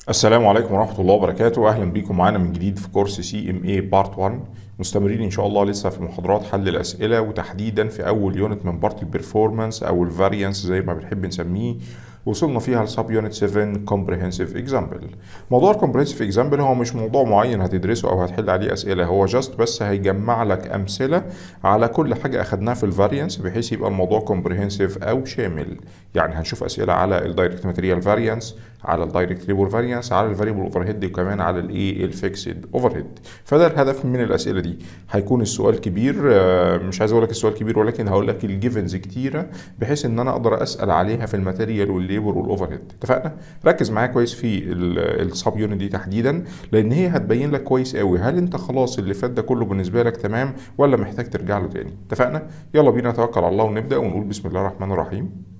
السلام عليكم ورحمة الله وبركاته أهلا بيكم معانا من جديد في كورس سي ام اي بارت 1 مستمرين إن شاء الله لسه في محاضرات حل الأسئلة وتحديدا في أول يونت من بارت البرفورمانس أو الفاريانس زي ما بنحب نسميه وصلنا فيها لسب يونت 7 كومبريهنسيف اكزامبل موضوع الكومبريهنسيف اكزامبل هو مش موضوع معين هتدرسه او هتحل عليه اسئله هو جاست بس هيجمع لك امثله على كل حاجه اخدناها في الفاريانس بحيث يبقى الموضوع كومبريهنسيف او شامل يعني هنشوف اسئله على الدايركت ماتيريال فاريانس على الدايركت ليبر فاريانس على الفاريبل اوفر هيد وكمان على الايه الفيكسد اوفر هيد فده الهدف من الاسئله دي هيكون السؤال كبير آه، مش عايز اقول لك السؤال كبير ولكن هقول لك الجيفنز كتيره بحيث ان انا اقدر اسال عليها في الماتيريال والليبر والاوفر هيد اتفقنا ركز معايا كويس في السب يونت دي تحديدا لان هي هتبين لك كويس قوي هل انت خلاص اللي فات ده كله بالنسبه لك تمام ولا محتاج ترجع له تاني اتفقنا يلا بينا نتوكل على الله ونبدا ونقول بسم الله الرحمن الرحيم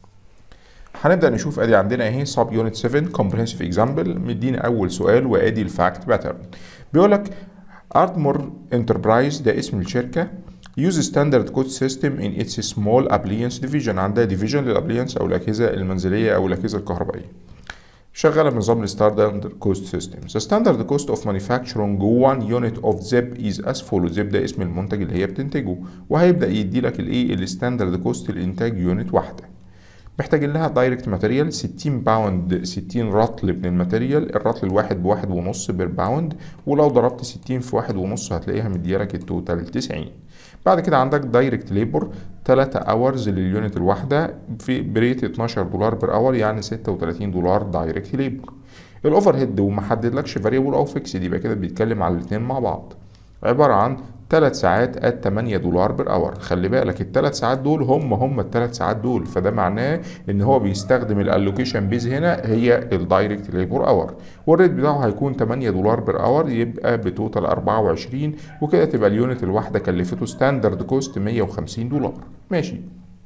هنبدا نشوف ادي عندنا اهي سب يونت 7 كومبريهنسيف اكزامبل مديني اول سؤال وادي الفاكت باترن بيقول لك ارتمور انتربرايز ده اسم الشركه use standard code system in its small appliance division عندها division للابلينس او الاجهزه المنزليه او الاجهزه الكهربائيه شغاله بنظام الستاندرد كوست سيستم The standard cost of manufacturing one unit of ZIP is as follows ZIP ده اسم المنتج اللي هي بتنتجه وهيبدا يدي لك الايه الستاندرد كوست لانتاج يونت واحده محتاجين لها دايركت ماتيريال 60 باوند 60 رطل من الماتيريال الرطل الواحد بواحد ونص بير باوند ولو ضربت 60 في واحد ونص هتلاقيها مديالك التوتال 90 بعد كده عندك دايركت ليبر 3 اورز لليونت الواحده في بريت 12 دولار بير اور يعني 36 دولار دايركت ليبر الاوفر هيد وما حددلكش فاريبل او فيكسد يبقى كده بيتكلم على الاثنين مع بعض عباره عن 3 ساعات ات 8 دولار بير اور خلي بالك الثلاث ساعات دول هم هم الثلاث ساعات دول فده معناه ان هو بيستخدم الالوكيشن بيز هنا هي الدايركت ليبر اور والريت بتاعه هيكون 8 دولار بير اور يبقى بتوتال 24 وكده تبقى اليونت الواحده كلفته ستاندرد كوست 150 دولار ماشي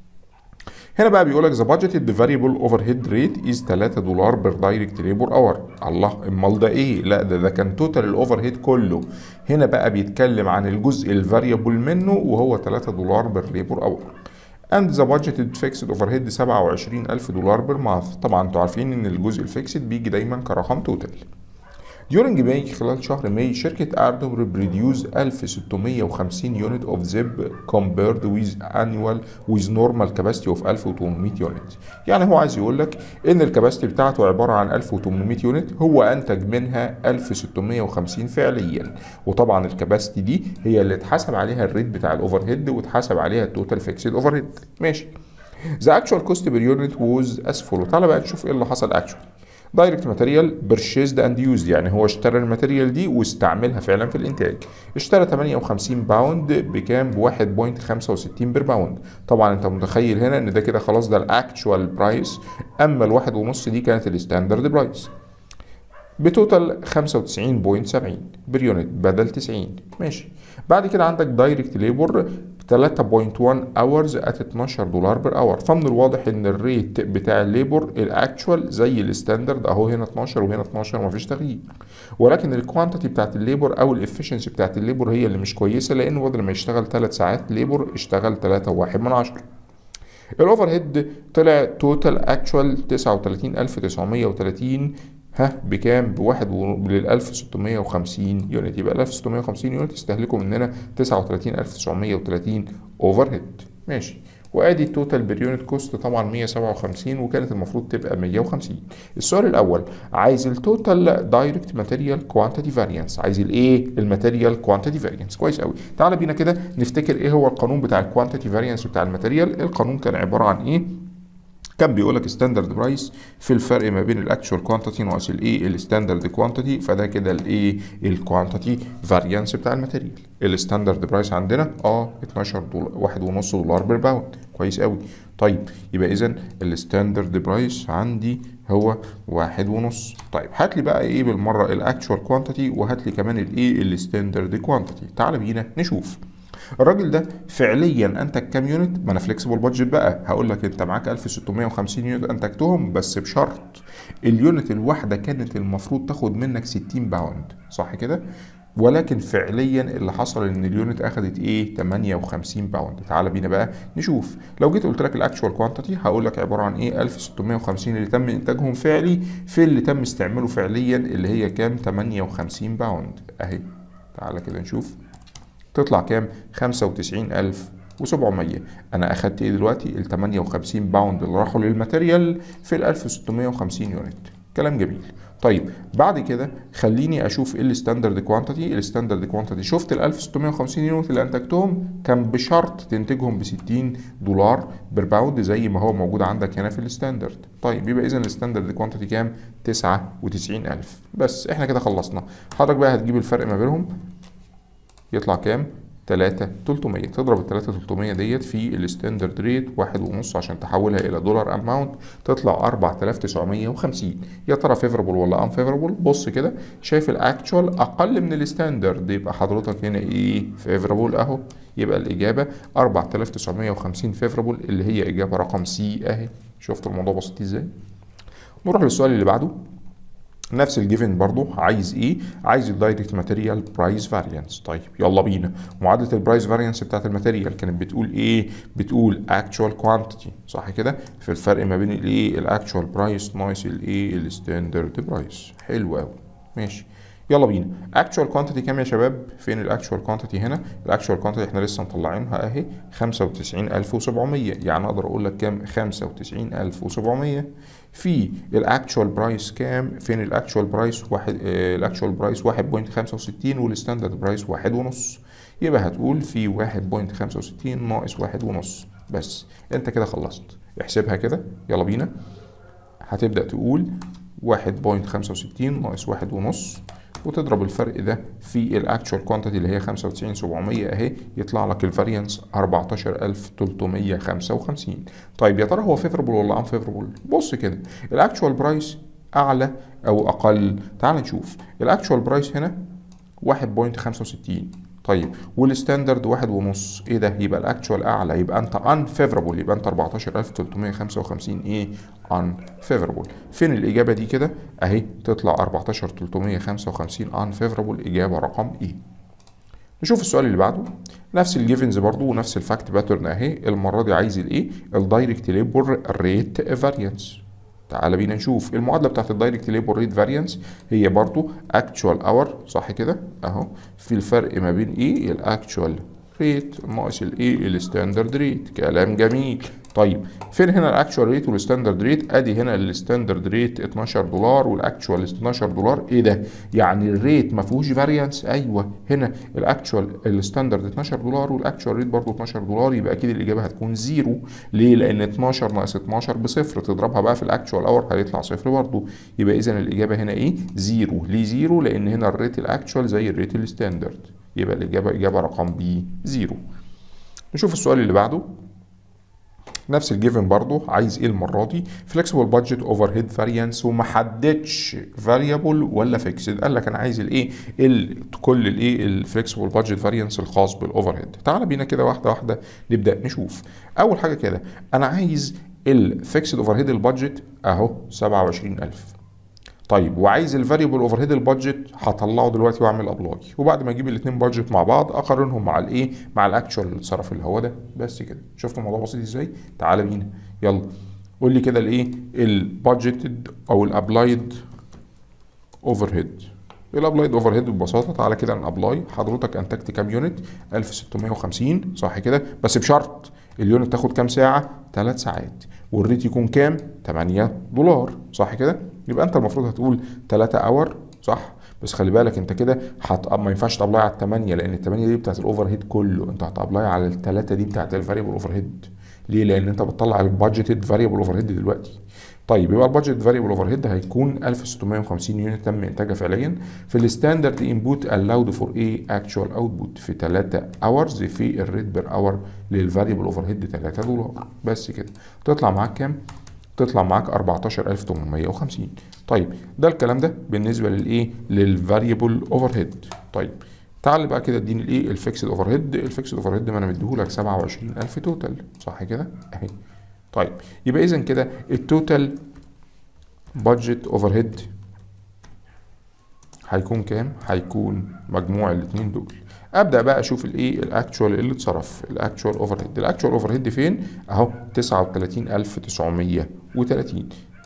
هنا بقى بيقول لك ذا budgeted variable overhead rate is 3 دولار بير دايركت ليبر اور الله امال ده ايه لا ده ده كان توتال الاوفر هيد كله هنا بقى بيتكلم عن الجزء الفاريبل منه وهو 3 دولار بير ليبر اور and the budgeted fixed overhead 27000 دولار بير مانث طبعا انتوا عارفين ان الجزء الفيكسد بيجي دايما كرقم توتال During May خلال شهر ماي شركة أردم بريديوز 1650 يونت اوف زب compared with annual with normal capacity of 1800 يونت يعني هو عايز يقول لك ان الكباستي بتاعته عبارة عن 1800 يونت هو انتج منها 1650 فعليا وطبعا الكباستي دي هي اللي اتحسب عليها الريت بتاع الاوفر هيد واتحسب عليها التوتال فيكسد اوفر هيد ماشي The actual cost per unit was as follow تعالى بقى نشوف ايه اللي حصل actually دايركت ماتيريال بيرشيزد اند يوزد يعني هو اشترى الماتيريال دي واستعملها فعلا في الانتاج اشترى 58 باوند بكام ب 1.65 بير باوند طبعا انت متخيل هنا ان ده كده خلاص ده الاكتشوال برايس اما الواحد ونص دي كانت الستاندرد برايس بتوتال 95.70 بير يونت بدل 90 ماشي بعد كده عندك دايركت ليبر 3.1 اورز ات 12 دولار بير اور فمن الواضح ان الريت بتاع الليبر الاكتشوال زي الستاندرد اهو هنا 12 وهنا 12 مفيش تغيير ولكن الكوانتيتي بتاعت الليبر او الافشنسي بتاعت الليبر هي اللي مش كويسه لانه بدل ما يشتغل 3 ساعات ليبر اشتغل 3.1 من 10 الاوفر هيد طلع توتال اكتشوال 39930 ها بكام؟ بواحد لل 1650 يونت يبقى ال 1650 يونت يستهلكوا مننا 39930 اوفر هيد ماشي وادي التوتال بير يونت كوست طبعا 157 وكانت المفروض تبقى 150 السؤال الاول عايز التوتال دايركت ماتيريال كوانتيتي فاريانس عايز الايه الماتيريال كوانتيتي فاريانس كويس قوي تعال بينا كده نفتكر ايه هو القانون بتاع الكوانتيتي فاريانس بتاع الماتيريال القانون كان عباره عن ايه كان بيقول لك ستاندرد برايس في الفرق ما بين الاكشوال كوانتيتي ناقص الايه الستاندرد كوانتيتي فده كده الايه الكوانتيتي فاريانس بتاع الماتيريال الستاندرد برايس عندنا اه 12 دولار واحد ونص دولار بير باوند كويس قوي طيب يبقى اذا الستاندرد برايس عندي هو واحد ونص طيب هات لي بقى ايه بالمره الاكشوال كوانتيتي وهات لي كمان الايه الستاندرد كوانتيتي تعال بينا نشوف الراجل ده فعليا انتج كام يونت ما انا فليكسبل بادجت بقى هقول لك انت معاك 1650 يونت انتجتهم بس بشرط اليونت الواحده كانت المفروض تاخد منك 60 باوند صح كده ولكن فعليا اللي حصل ان اليونت اخذت ايه 58 باوند تعال بينا بقى نشوف لو جيت قلت لك الاكشوال كوانتيتي هقول لك عباره عن ايه 1650 اللي تم انتاجهم فعلي في اللي تم استعماله فعليا اللي هي كام 58 باوند اهي تعال كده نشوف تطلع كام 95700 انا اخدت ايه دلوقتي ال 58 باوند اللي راحوا للماتيريال في ال 1650 يونت كلام جميل طيب بعد كده خليني اشوف ايه الستاندرد كوانتيتي الستاندرد كوانتيتي شفت ال 1650 يونت اللي انتجتهم كان بشرط تنتجهم ب 60 دولار بير باوند زي ما هو موجود عندك هنا في الستاندرد طيب يبقى اذا الستاندرد كوانتيتي كام 99000 بس احنا كده خلصنا حضرتك بقى هتجيب الفرق ما بينهم يطلع كام 3 300 تضرب ال 3 300 ديت في الستاندرد ريت واحد ونص عشان تحولها الى دولار اماونت تطلع 4950 يا ترى فيفربل ولا ان فيفربل بص كده شايف الاكتشوال اقل من الستاندرد يبقى حضرتك هنا ايه فيفربل اهو يبقى الاجابه 4950 فيفربل اللي هي اجابه رقم سي اهي شفت الموضوع بسيط ازاي نروح للسؤال اللي بعده نفس الجيفن برضو عايز ايه عايز الدايركت ماتيريال برايس فاريانس طيب يلا بينا معادله البرايس فاريانس بتاعت الماتيريال كانت بتقول ايه بتقول اكتشوال كوانتيتي صح كده في الفرق ما بين الايه الاكتشوال برايس ناقص الايه الستاندرد برايس حلو قوي ماشي يلا بينا اكتشوال كوانتيتي كام يا شباب فين الاكتشوال كوانتيتي هنا الاكتشوال كوانتيتي احنا لسه مطلعينها اهي 95700 يعني اقدر اقول لك كام 95700 في الاكتشوال برايس كام فين الاكتشوال برايس واحد آه الاكتشوال برايس 1.65 والستاندرد برايس واحد ونص يبقى هتقول في 1.65 ناقص واحد ونص بس انت كده خلصت احسبها كده يلا بينا هتبدأ تقول 1.65 ناقص واحد ونص وتضرب الفرق ده في الاكتشوال كوانتيتي اللي هي 95700 اهي يطلع لك الفاريانس 14355 طيب يا ترى هو فيفربل ولا ان فيفربل بص كده الاكتشوال برايس اعلى او اقل تعال نشوف الاكتشوال برايس هنا 1.65 طيب والستاندرد واحد ونص ايه ده يبقى الاكتشوال اعلى يبقى انت ان فيفربل يبقى انت 14355 ايه ان فيفربل فين الاجابه دي كده اهي تطلع 14355 ان فيفربل اجابه رقم ايه نشوف السؤال اللي بعده نفس الجيفنز برضو ونفس الفاكت باترن اهي المره دي عايز الايه الدايركت ليبر ريت فاريانس تعال بينا نشوف المعادله بتاعت الدايركت ليبر ريت فاريانس هي برضو اكتشوال اور صح كده اهو في الفرق ما بين ايه الاكتشوال ريت ناقص الايه الستاندرد ريت كلام جميل طيب فين هنا الاكتشوال ريت والستاندرد ريت ادي هنا الستاندرد ريت 12 دولار والاكتشوال 12 دولار ايه ده يعني الريت ما فيهوش فاريانس ايوه هنا الاكتشوال الستاندرد 12 دولار والاكتشوال ريت برضه 12 دولار يبقى اكيد الاجابه هتكون زيرو ليه لان 12 ناقص 12 بصفر تضربها بقى في الاكتشوال اور هيطلع صفر برضه يبقى اذا الاجابه هنا ايه زيرو ليه زيرو لان هنا الريت الاكتشوال زي الريت الستاندرد يبقى الاجابه اجابه رقم بي زيرو نشوف السؤال اللي بعده نفس الجيفن برضو عايز ايه المره دي فليكسبل بادجت اوفر هيد فاريانس وما حددش فاريبل ولا فيكسد قال لك انا عايز الايه كل الايه الفليكسبل بادجت فاريانس الخاص بالاوفر هيد تعال بينا كده واحده واحده نبدا نشوف اول حاجه كده انا عايز الفيكسد اوفر هيد البادجت اهو 27000 طيب وعايز الفاريبل اوفر هيد البادجت هطلعه دلوقتي واعمل ابلاي وبعد ما اجيب الاثنين بادجت مع بعض اقارنهم مع الايه مع الاكشوال اللي اتصرف اللي هو ده بس كده شفت الموضوع بسيط ازاي تعالى بينا يلا قول لي كده الايه البادجتد او الابلايد اوفر هيد الابلايد اوفر هيد ببساطه تعالى كده نابلاي حضرتك انتجت كام يونت 1650 صح كده بس بشرط اليونت تاخد كام ساعه 3 ساعات والريت يكون كام 8 دولار صح كده يبقى انت المفروض هتقول 3 اور صح بس خلي بالك انت كده هت... ما ينفعش تابلاي على الثمانيه لان الثمانيه دي بتاعت الاوفر هيد كله انت هتابلاي على الثلاثه دي بتاعت الفاريبل اوفر هيد ليه؟ لان انت بتطلع البادجيتد فاريبل اوفر هيد دلوقتي طيب يبقى البادجت فاريبل اوفر هيد هيكون 1650 يونت تم انتاجها فعليا في الستاندرد انبوت الاود فور ايه اكشوال اوتبوت في 3 اورز في الريت بير اور للفاريبل اوفر هيد 3 دولار بس كده تطلع معاك كام؟ تطلع معاك 14850 طيب ده الكلام ده بالنسبه للايه للفاريبل اوفر هيد طيب تعال بقى كده اديني الايه الفيكسد اوفر هيد الفيكسد اوفر هيد ما انا مديهولك 27000 توتال صح كده اهي طيب يبقى اذا كده التوتال بادجت اوفر هيد هيكون كام هيكون مجموع الاثنين دول ابدا بقى اشوف الايه الاكتشوال اللي اتصرف الاكتشوال اوفر هيد الاكتشوال اوفر هيد فين اهو 39930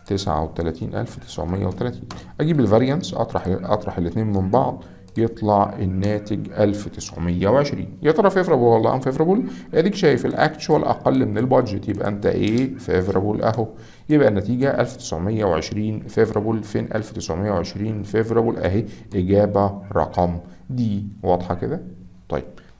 39930 اجيب الفاريانس اطرح اطرح الاثنين من بعض يطلع الناتج 1920 يا ترى فيفرابل ولا ان فيفرابل اديك شايف الاكتشوال اقل من البادجت يبقى انت ايه فيفرابل اهو يبقى النتيجه 1920 فيفرابل فين 1920 فيفرابل اهي اجابه رقم دي واضحه كده طيب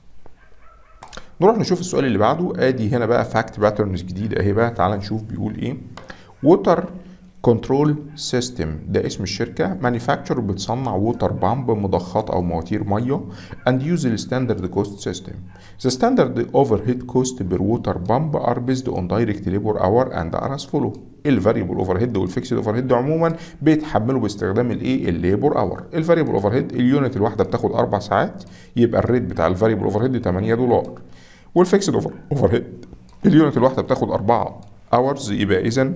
نروح نشوف السؤال اللي بعده ادي هنا بقى فاكت باترنز جديده اهي بقى تعال نشوف بيقول ايه ووتر كنترول سيستم ده اسم الشركة مانيفاكتشر بتصنع ووتر بامب مضخات أو مواتير مية and use the standard cost system. The standard overhead cost per water pump are based on direct labor hour and are as follow. الفاريبل اوفر هيد والفيكسد اوفر هيد عموما بيتحملوا باستخدام الايه الليبر اور الفاريبل اوفر هيد اليونت الواحده بتاخد اربع ساعات يبقى الريت بتاع الفاريبل اوفر هيد 8 دولار والفيكسد اوفر اوفر هيد اليونت الواحده بتاخد 4 اورز يبقى اذا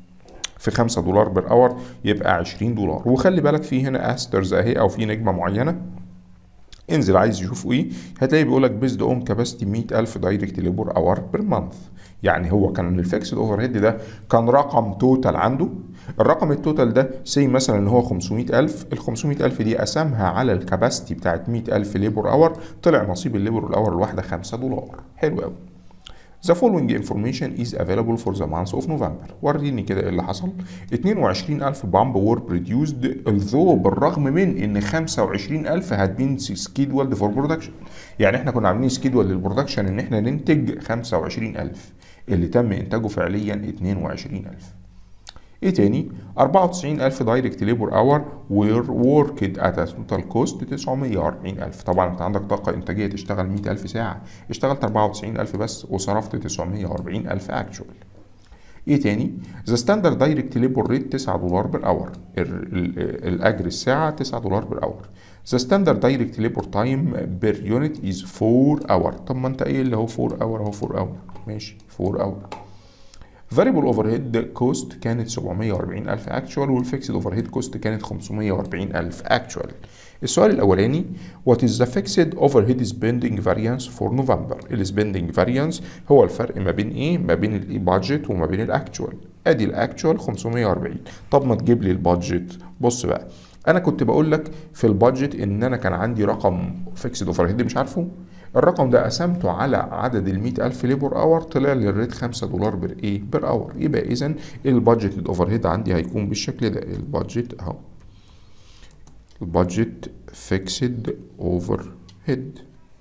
في 5 دولار بر اور يبقى 20 دولار وخلي بالك في هنا استرز اهي او في نجمه معينه انزل عايز يشوفوا ايه هتلاقي بيقول لك بيزد اون كاباسيتي 100000 دايركت ليبر اور بير مانث يعني هو كان الفيكسد اوفر هيد ده كان رقم توتال عنده الرقم التوتال ده سي مثلا ان هو 500000 ال 500000 دي قسمها على الكاباسيتي بتاعت 100000 ليبر اور طلع نصيب الليبر الاور الواحده 5 دولار حلو قوي The following information is available for the month of November. وريني كده ايه اللي حصل. 22000 بامب were produced although بالرغم من ان 25000 had been scheduled for production. يعني احنا كنا عاملين سكيدول للبرودكشن ان احنا ننتج 25000 اللي تم انتاجه فعليا 22000. ايه تاني 94000 دايركت ليبر اور وير وركد ات توتال كوست 940000 طبعا انت عندك طاقه انتاجيه تشتغل 100000 ساعه اشتغلت 94000 بس وصرفت 940000 اكشوال ايه تاني ذا ستاندرد دايركت ليبر ريت 9 دولار بر اور الاجر الساعه 9 دولار بر اور ذا ستاندرد دايركت ليبر تايم بير يونت از 4 اور طب ما انت ايه اللي هو 4 اور اهو 4 اور ماشي 4 اور فاريبل اوفر هيد كوست كانت 740000 اكشوال والفيكسد اوفر هيد كوست كانت 540000 اكشوال السؤال الاولاني وات از ذا فيكسد اوفر هيد سبيندنج فاريانس فور نوفمبر السبيندنج فاريانس هو الفرق ما بين ايه ما بين البادجت وما بين الاكشوال ادي الاكشوال 540 طب ما تجيب لي البادجت بص بقى انا كنت بقول لك في البادجت ان انا كان عندي رقم فيكسد اوفر هيد مش عارفه الرقم ده قسمته على عدد ال ألف ليبر اور طلع لي الريت 5 دولار بر ايه بر اور يبقى اذا البادجت الاوفر هيد عندي هيكون بالشكل ده البادجت اهو البادجت فيكسد اوفر هيد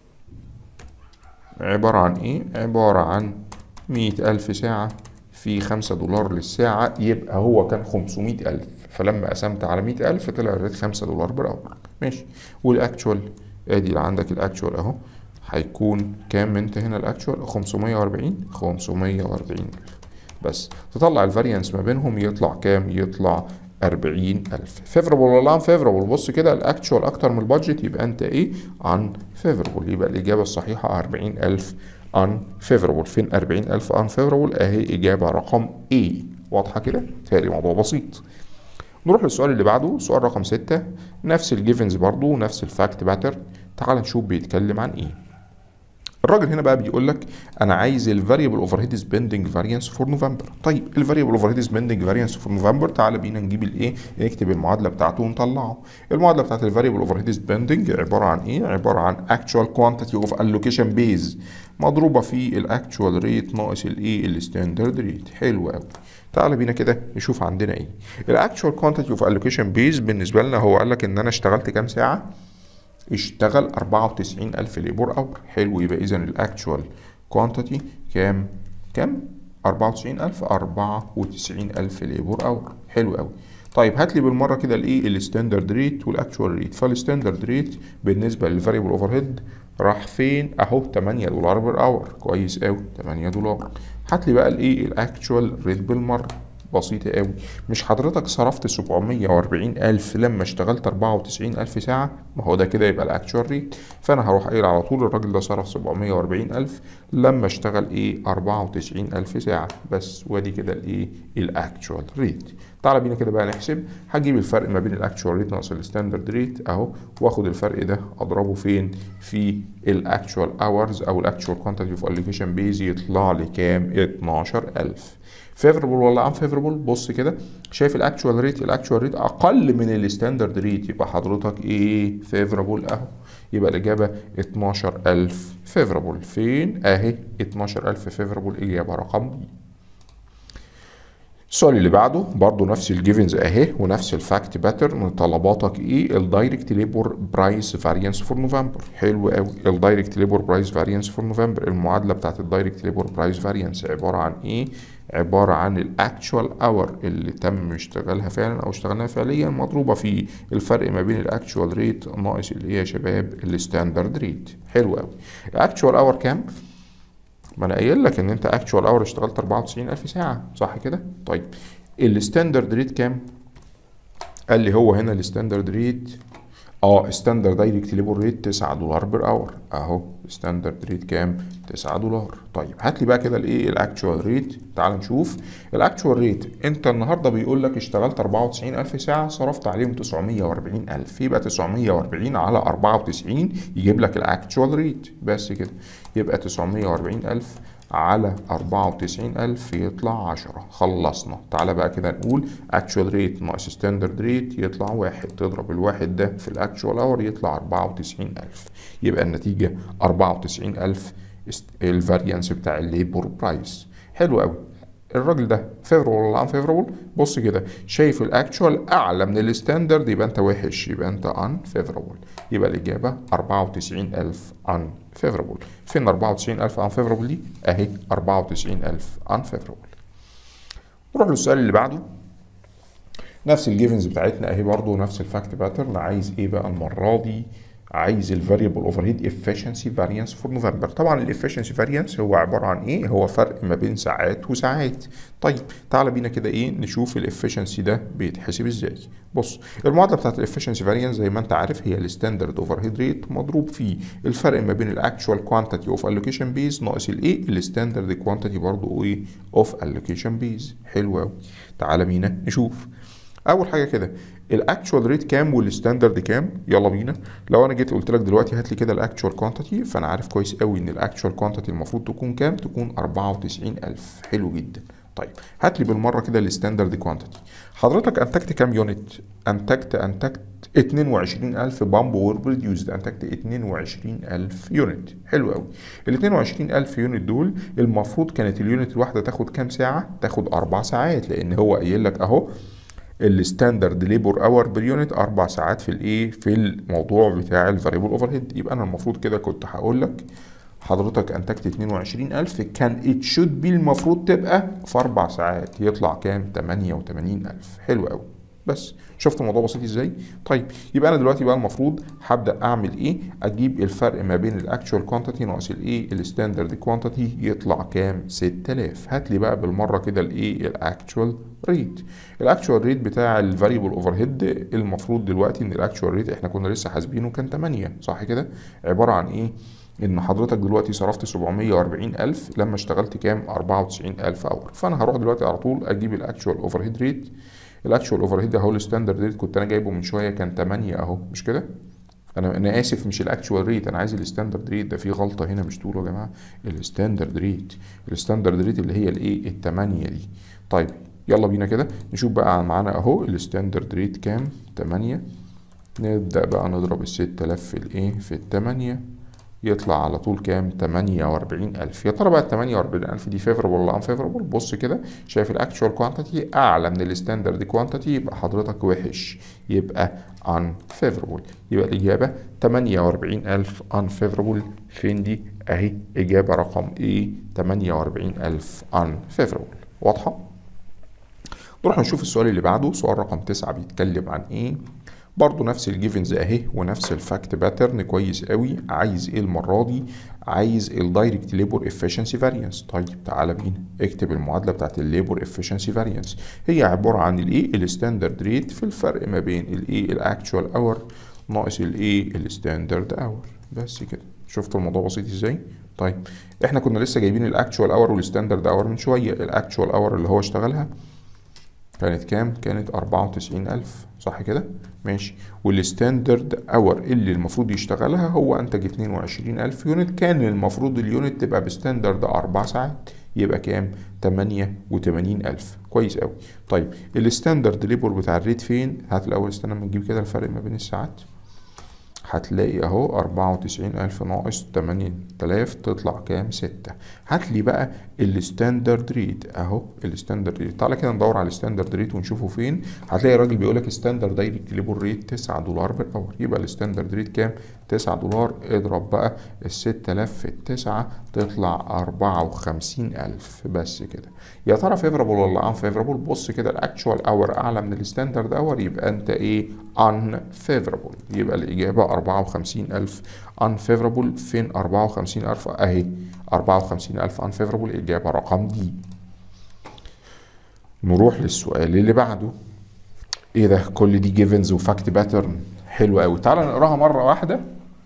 عبارة عن ايه عبارة عن مية ألف ساعة في خمسة دولار للساعة يبقى هو كان خمسمية ألف فلما قسمت على مية ألف طلع الريت خمسة دولار بر اور ماشي والاكتشوال ادي اللي عندك الاكتشوال اهو هيكون كام انت هنا الاكتشوال 540 540 بس تطلع الفاريانس ما بينهم يطلع كام يطلع 40000 فيفربل ولا ان فيفربل بص كده الاكتشوال اكتر من البادجت يبقى انت ايه ان فيفربل يبقى الاجابه الصحيحه 40000 ان فيفربل فين 40000 ان فيفربل اهي اجابه رقم A واضحه كده تالي موضوع بسيط نروح للسؤال اللي بعده سؤال رقم 6 نفس الجيفنز برضو نفس الفاكت باترن تعال نشوف بيتكلم عن ايه الراجل هنا بقى بيقول لك انا عايز الفاريبل اوفر هيد سبيندنج فاريانس فور نوفمبر طيب الفاريبل اوفر هيد سبيندنج فاريانس فور نوفمبر تعالى بينا نجيب الايه نكتب المعادله بتاعته ونطلعه المعادله بتاعت الفاريبل اوفر هيد سبيندنج عباره عن ايه عباره عن اكتشوال كوانتيتي اوف الوكيشن بيز مضروبه في الاكتشوال ريت ناقص الايه الستاندرد ريت حلو قوي تعالى بينا كده نشوف عندنا ايه الاكتشوال كوانتيتي اوف الوكيشن بيز بالنسبه لنا هو قال لك ان انا اشتغلت كام ساعه اشتغل 94 ألف ليبر اور حلو يبقى إذا الأكتشوال كوانتيتي كام؟ كام؟ 94 ألف 94 ألف ليبر اور حلو قوي طيب هات لي بالمره كده الايه الستاندرد ريت والاكتشوال ريت فالستاندرد ريت بالنسبه للفاريبل اوفر هيد راح فين اهو 8 دولار بر اور كويس قوي 8 دولار هات لي بقى الايه الاكتشوال ريت بالمره بسيطة قوي مش حضرتك صرفت 740 ألف لما اشتغلت 94 ألف ساعة ما هو ده كده يبقى الأكتشوال ريت فأنا هروح قايل على طول الراجل ده صرف 740 ألف لما اشتغل إيه 94 ألف ساعة بس وادي كده الإيه الأكتشوال ريت تعالى بينا كده بقى نحسب هجيب الفرق ما بين الاكتشوال ريت ناقص الستاندرد ريت اهو واخد الفرق ده اضربه فين في الاكتشوال اورز او الاكتشوال كوانتيتي اوف الوكيشن بيز يطلع لي كام 12000 فيفربل ولا ان فيفربل بص كده شايف الاكتشوال ريت الاكتشوال ريت اقل من الستاندرد ريت يبقى حضرتك ايه فيفربل اهو يبقى الاجابه 12000 فيفربل فين اهي 12000 فيفربل اجابه رقم بي السؤال اللي بعده برضه نفس الجيفنز اهي ونفس الفاكت باترن طلباتك ايه الدايركت ليبور برايس فاريانس فور نوفمبر حلو قوي الدايركت ليبور برايس فاريانس فور نوفمبر المعادله بتاعت الدايركت ليبور برايس فاريانس عباره عن ايه عباره عن الاكتشوال اور اللي تم اشتغالها فعلا او اشتغلناها فعليا مضروبه في الفرق ما بين الاكتشوال ريت ناقص اللي هي يا شباب الستاندرد ريت حلو قوي الاكتشوال اور كام ما انا قايل لك ان انت اكتشوال اور اشتغلت 94000 ساعه صح كده طيب الستاندرد ريت كام قال لي هو هنا الستاندرد ريت اه ستاندرد دايركت ليبور ريت 9 دولار بير اور اهو ستاندرد ريت كام 9 دولار طيب هات لي بقى كده الايه الاكتشوال ريت تعال نشوف الاكتشوال ريت انت النهارده بيقول لك اشتغلت 94000 ساعه صرفت عليهم 940000 يبقى 940 على 94 يجيب لك الاكتشوال ريت بس كده يبقى 940000 على 94000 يطلع 10 خلصنا تعالى بقى كده نقول actual rate ناقص standard rate يطلع واحد تضرب الواحد ده في الاكتشوال اور يطلع 94000 يبقى النتيجة 94000 الفاريانس بتاع الليبور برايس حلو قوي الراجل ده فيفربل ولا ان فيفربل بص كده شايف الاكتشوال اعلى من الستاندرد يبقى انت وحش يبقى انت ان فيفربل يبقى الاجابه 94000 ان فيفربل فين 94000 ان فيفربل دي اهي 94000 ان فيفربل نروح للسؤال اللي بعده نفس الجيفنز بتاعتنا اهي برضو نفس الفاكت باترن عايز ايه بقى المره دي عايز الفاريبل اوفر هيد افشنسي فاريانس فور نوفمبر طبعا الافشنسي فاريانس هو عباره عن ايه هو فرق ما بين ساعات وساعات طيب تعالى بينا كده ايه نشوف الافشنسي ده بيتحسب ازاي بص المعادله بتاعت الافشنسي فاريانس زي ما انت عارف هي الستاندرد اوفر هيد ريت مضروب في الفرق ما بين الاكتشوال كوانتيتي اوف الوكيشن بيز ناقص الايه الستاندرد كوانتيتي برضه ايه اوف الوكيشن بيز حلو قوي تعالى بينا نشوف اول حاجه كده الاكتشوال ريت كام والستاندرد كام يلا بينا لو انا جيت قلت لك دلوقتي هات لي كده الاكتشوال كوانتيتي فانا عارف كويس قوي ان الاكتشوال كوانتيتي المفروض تكون كام تكون 94000 حلو جدا طيب هات لي بالمره كده الستاندرد كوانتيتي حضرتك انتجت كام يونت انتجت انتجت 22000 بامب وور بروديوسد انتجت 22000 يونت حلو قوي ال 22000 يونت دول المفروض كانت اليونت الواحده تاخد كام ساعه تاخد اربع ساعات لان هو قايل لك اهو الستاندرد ليبور اور بير يونت اربع ساعات في الايه في الموضوع بتاع الفاريبل اوفر هيد يبقى انا المفروض كده كنت هقول لك حضرتك انتجت 22000 كان ات شود بي المفروض تبقى في اربع ساعات يطلع كام 88000 حلو قوي بس شفت الموضوع بسيط ازاي طيب يبقى انا دلوقتي بقى المفروض هبدا اعمل ايه اجيب الفرق ما بين الاكتشوال كوانتيتي ناقص الايه الستاندرد كوانتيتي يطلع كام 6000 هات لي بقى بالمره كده الايه الاكتشوال ريت الاكتشوال ريت بتاع الفاريبل اوفر هيد المفروض دلوقتي ان الاكتشوال ريت احنا كنا لسه حاسبينه كان 8 صح كده عباره عن ايه ان حضرتك دلوقتي صرفت 740 الف لما اشتغلت كام 94 الف اور فانا هروح دلوقتي على طول اجيب الاكتشوال اوفر هيد ريت الاكتشوال اوفر هيد اهو الستاندرد ريت كنت انا جايبه من شويه كان 8 اهو مش كده انا انا اسف مش الاكتشوال ريت انا عايز الستاندرد ريت ده في غلطه هنا مش تقولوا يا جماعه الستاندرد ريت الستاندرد ريت اللي هي الايه الثمانيه دي طيب يلا بينا كده نشوف بقى معانا اهو الستاندرد ريت كام 8 نبدا بقى نضرب ال 6000 في الايه في الثمانيه يطلع على طول كام 48000 يا ترى بقى ال 48000 دي فيفربل ولا ان فيفربل بص كده شايف الاكتشوال كوانتيتي اعلى من الستاندرد كوانتيتي يبقى حضرتك وحش يبقى ان فيفربل يبقى الاجابه 48000 ان فيفربل فين دي اهي اجابه رقم ايه 48000 ان فيفربل واضحه نروح نشوف السؤال اللي بعده سؤال رقم 9 بيتكلم عن ايه برضو نفس الجيفنز اهي ونفس الفاكت باترن كويس قوي عايز ايه المره دي عايز الدايركت ليبور افشنسي فاريانس طيب تعالى بينا اكتب المعادله بتاعت الليبور افشنسي فاريانس هي عباره عن الايه الستاندرد ريت في الفرق ما بين الايه الاكتشوال اور ناقص الايه الستاندرد اور بس كده شفتوا الموضوع بسيط ازاي طيب احنا كنا لسه جايبين الاكتشوال اور والستاندرد اور من شويه الاكتشوال اور اللي هو اشتغلها كانت كام؟ كانت أربعة وتسعين ألف صح كده؟ ماشي والستاندرد اور اللي المفروض يشتغلها هو أنتج اتنين وعشرين ألف يونت كان المفروض اليونت تبقى بستاندرد أربع ساعات يبقى كام؟ تمانية وتمانين ألف كويس أوي طيب الستاندرد ليبر بتاع الريت فين؟ هات الأول استنى ما نجيب كده الفرق ما بين الساعات هتلاقي اهو أربعة وتسعين ألف ناقص تمانية آلاف تطلع كام ستة هات لي بقى الستاندرد ريت اهو الستاندرد ريت تعالى كده ندور على الستاندرد ريت ونشوفه فين هتلاقي الراجل بيقول لك ستاندرد دايركت ليبر ريت 9 دولار بالاور يبقى الستاندرد ريت كام 9 دولار اضرب بقى ال 6000 في التسعة تطلع 54000 بس كده يا ترى فيفرابل ولا ان فيفرابل بص كده الاكتشوال اور اعلى من الستاندرد اور يبقى انت ايه ان فيفرابل يبقى الاجابه 54000 ان فيفرابل فين 54000 اهي 54000 ان فيفرابل الاجابه رقم دي نروح للسؤال اللي بعده ايه ده كل دي جيفنز وفاكت باترن حلو قوي تعالى نقراها مره واحده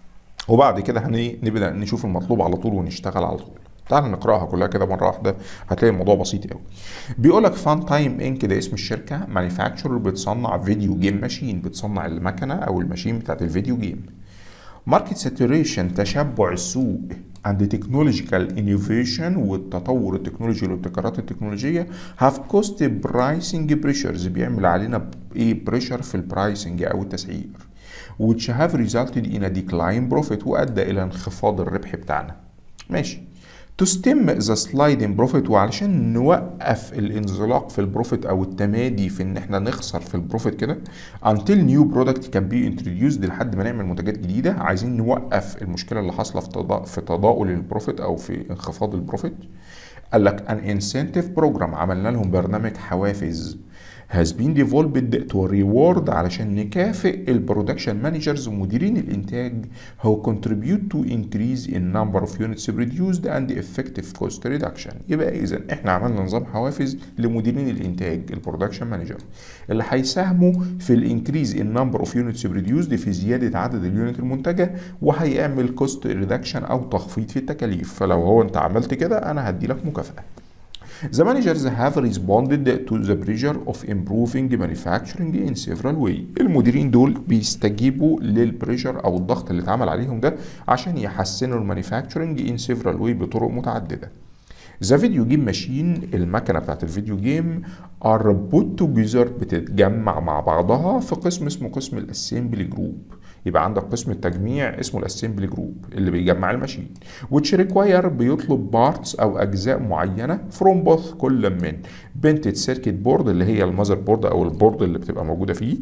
وبعد كده هنبدا نشوف المطلوب على طول ونشتغل على طول تعال نقراها كلها كده مره واحده هتلاقي الموضوع بسيط قوي بيقول لك فان تايم انك ده اسم الشركه مانيفاكتشر بتصنع فيديو جيم ماشين بتصنع المكنه او الماشين بتاعت الفيديو جيم ماركت ساتوريشن تشبع السوق عند تكنولوجيكال انوفيشن والتطور التكنولوجي والابتكارات التكنولوجيه هاف كوست برايسنج بريشرز بيعمل علينا ايه بريشر في البرايسنج او التسعير which have resulted in a decline profit وادى الى انخفاض الربح بتاعنا ماشي to stem the slide in profit وعلشان نوقف الانزلاق في البروفيت او التمادي في ان احنا نخسر في البروفيت كده until new product can be introduced لحد ما نعمل منتجات جديده عايزين نوقف المشكله اللي حاصله في تضا... في تضاؤل البروفيت او في انخفاض البروفيت قال لك an incentive program عملنا لهم برنامج حوافز has been developed to reward علشان نكافئ البرودكشن مانجرز ومديرين الانتاج who contribute to increase in number of units produced and effective cost reduction يبقى اذا احنا عملنا نظام حوافز لمديرين الانتاج البرودكشن مانجر اللي هيساهموا في الانكريز in number of units produced في زياده عدد اليونت المنتجه وهيعمل كوست ريدكشن او تخفيض في التكاليف فلو هو انت عملت كده انا هدي لك مكافاه The managers have responded to the pressure of improving manufacturing in several ways. المديرين دول بيستجيبوا للبريشر او الضغط اللي اتعمل عليهم ده عشان يحسنوا المانيفاكتشرنج in several ways بطرق متعدده. ذا فيديو جيم ماشين المكنه بتاعت الفيديو جيم ار بوت توجذر بتتجمع مع بعضها في قسم اسمه قسم الاسمبلي جروب يبقى عندك قسم التجميع اسمه الاسمبلي جروب اللي بيجمع الماشين which require بيطلب بارتس او اجزاء معينه from both كل من بنتد سيركت بورد اللي هي المذر بورد او البورد اللي بتبقى موجوده فيه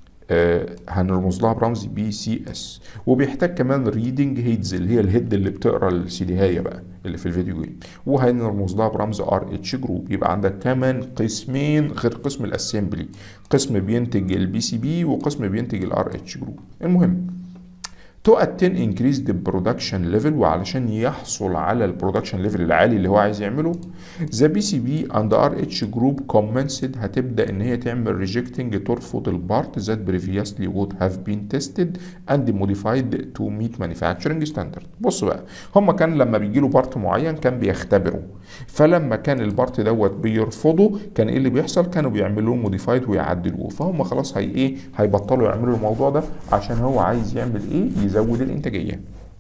آه هنرمز لها برمز بي سي اس وبيحتاج كمان ريدنج هيدز اللي هي الهيد اللي بتقرا السي دي هايه بقى اللي في الفيديو جيم وهنرمز لها برمز ار اتش جروب يبقى عندك كمان قسمين غير قسم الاسمبلي قسم بينتج البي سي بي وقسم بينتج الار اتش جروب المهم تو اتين انكريز ذا برودكشن ليفل وعلشان يحصل على البرودكشن ليفل العالي اللي هو عايز يعمله ذا بي سي بي اند ار اتش جروب كومنسد هتبدا ان هي تعمل ريجكتنج ترفض البارت ذات بريفيسلي وود هاف بين تيستد اند موديفايد تو ميت مانيفاكتشرنج ستاندرد بص بقى هم كان لما بيجي له بارت معين كان بيختبره فلما كان البارت دوت بيرفضه كان ايه اللي بيحصل كانوا بيعملوه موديفايد ويعدلوه فهم خلاص هي ايه هيبطلوا يعملوا الموضوع ده عشان هو عايز يعمل ايه يزود الانتاجيه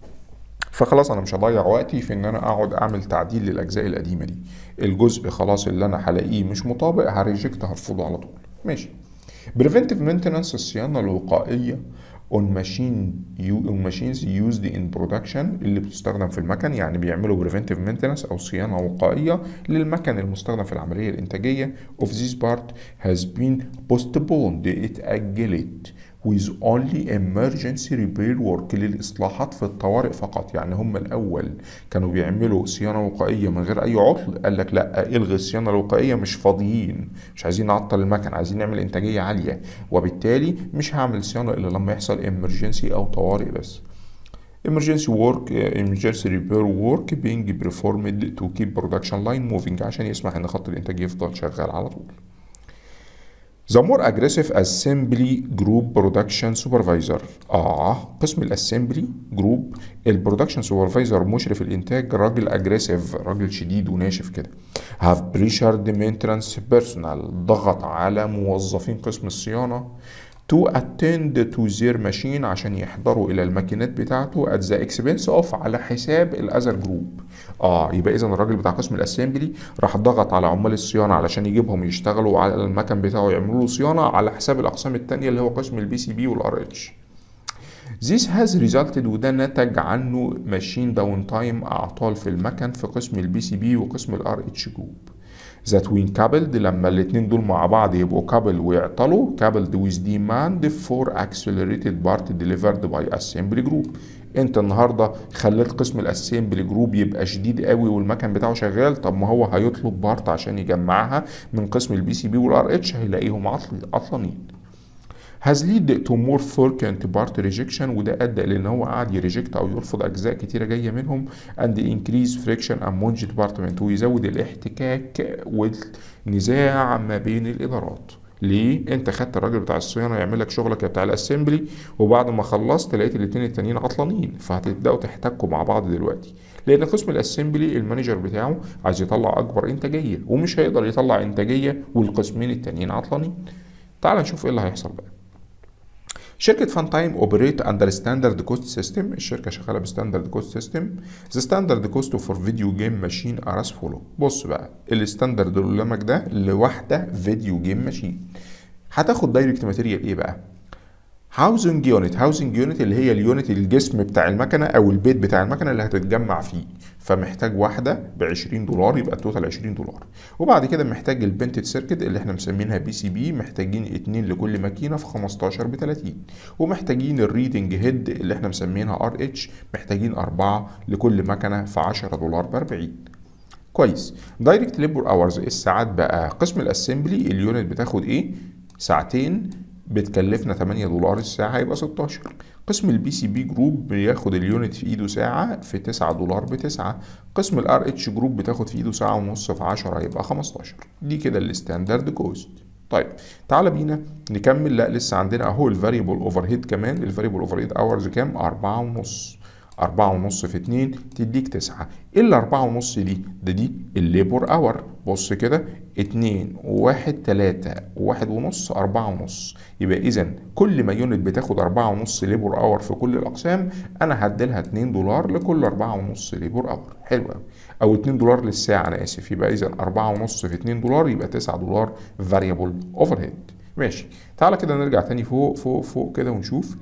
فخلاص انا مش هضيع وقتي في ان انا اقعد اعمل تعديل للاجزاء القديمه دي الجزء خلاص اللي انا هلاقيه مش مطابق هريجكت هرفضه على طول ماشي بريفنتيف مينتنانس الصيانه الوقائيه on machine on machines used in production اللي بتستخدم في المكن يعني بيعملوا preventive maintenance او صيانه وقائيه للمكن المستخدم في العمليه الانتاجيه of this part has been postponed اتاجلت with only emergency repair work للإصلاحات في الطوارئ فقط يعني هم الأول كانوا بيعملوا صيانة وقائية من غير أي عطل قال لك لا الغي الصيانة الوقائية مش فاضيين مش عايزين نعطل المكن عايزين نعمل إنتاجية عالية وبالتالي مش هعمل صيانة إلا لما يحصل emergency أو طوارئ بس emergency work emergency repair work being performed to keep production line moving عشان يسمح ان خط الانتاج يفضل شغال على طول The more aggressive assembly group production supervisor اه قسم الاسمبلي جروب البرودكشن سوبرفايزر مشرف الانتاج راجل اجريسيف راجل شديد وناشف كده have pressured maintenance personnel ضغط على موظفين قسم الصيانه to attend to their machine عشان يحضروا الى الماكينات بتاعته at the expense of على حساب الاذر جروب اه يبقى اذا الراجل بتاع قسم الاسمبلي راح ضغط على عمال الصيانه علشان يجيبهم يشتغلوا على المكن بتاعه يعملوا له صيانه على حساب الاقسام التانية اللي هو قسم البي سي بي والار اتش This has resulted وده نتج عنه ماشين داون تايم اعطال في المكن في قسم البي سي بي وقسم الار اتش جروب that when coupled لما الاتنين دول مع بعض يبقوا coupled ويعطلوا coupled with demand for accelerated part delivered by assembly group انت النهارده خليت قسم الاسمبلي جروب يبقى شديد قوي والمكن بتاعه شغال طب ما هو هيطلب بارت عشان يجمعها من قسم البي سي بي والار اتش هيلاقيهم عطل عطلانين has led to more frequent part rejection وده ادى لان هو قاعد يريجكت او يرفض اجزاء كتيره جايه منهم and increase friction among department ويزود الاحتكاك والنزاع ما بين الادارات ليه؟ انت خدت الراجل بتاع الصيانه يعمل لك شغلك بتاع الاسمبلي وبعد ما خلصت لقيت الاثنين التانيين عطلانين فهتبداوا تحتكوا مع بعض دلوقتي لان قسم الاسمبلي المانجر بتاعه عايز يطلع اكبر انتاجيه ومش هيقدر يطلع انتاجيه والقسمين التانيين عطلانين تعال نشوف ايه اللي هيحصل بقى شركة فان تايم اوبريت اندر ستاندرد كوست سيستم الشركة شغالة بستاندرد كوست سيستم ذا ستاندرد كوست فور فيديو جيم ماشين ار اس فولو بص بقى الستاندرد اللي قدامك ده لواحدة فيديو جيم ماشين هتاخد دايركت ماتيريال ايه بقى هاوزنج يونت هاوزنج يونت اللي هي اليونت الجسم بتاع المكنه او البيت بتاع المكنه اللي هتتجمع فيه فمحتاج واحده ب 20 دولار يبقى التوتال 20 دولار وبعد كده محتاج البنتد سيركت اللي احنا مسمينها بي سي بي محتاجين اتنين لكل ماكينه في 15 ب 30 ومحتاجين الريدنج هيد اللي احنا مسمينها ار اتش محتاجين اربعه لكل مكنه في 10 دولار ب 40 كويس دايركت ليبر اورز الساعات بقى قسم الاسمبلي اليونت بتاخد ايه ساعتين بتكلفنا 8 دولار الساعة يبقى 16 قسم البي سي بي جروب بياخد اليونت في ايده ساعة في 9 دولار بتسعة قسم الار اتش جروب بتاخد في ايده ساعة ونص في 10 يبقى 15 دي كده الستاندرد كوست طيب تعالى بينا نكمل لا لسه عندنا اهو الفاريبل اوفر هيد كمان الفاريبل اوفر هيد اورز كام أربعة ونص أربعة ونص في اتنين تديك تسعة ايه الأربعة ونص دي؟ ده دي الليبور اور بص كده اتنين وواحد تلاتة وواحد ونص أربعة ونص يبقى إذا كل ما يونت بتاخد أربعة ونص ليبور اور في كل الأقسام أنا هديلها اتنين دولار لكل أربعة ونص ليبور اور حلو أوي أو اتنين دولار للساعة أنا آسف يبقى إذا أربعة ونص في اتنين دولار يبقى تسعة دولار فاريبل أوفر هيد ماشي تعالى كده نرجع تاني فوق فوق فوق كده ونشوف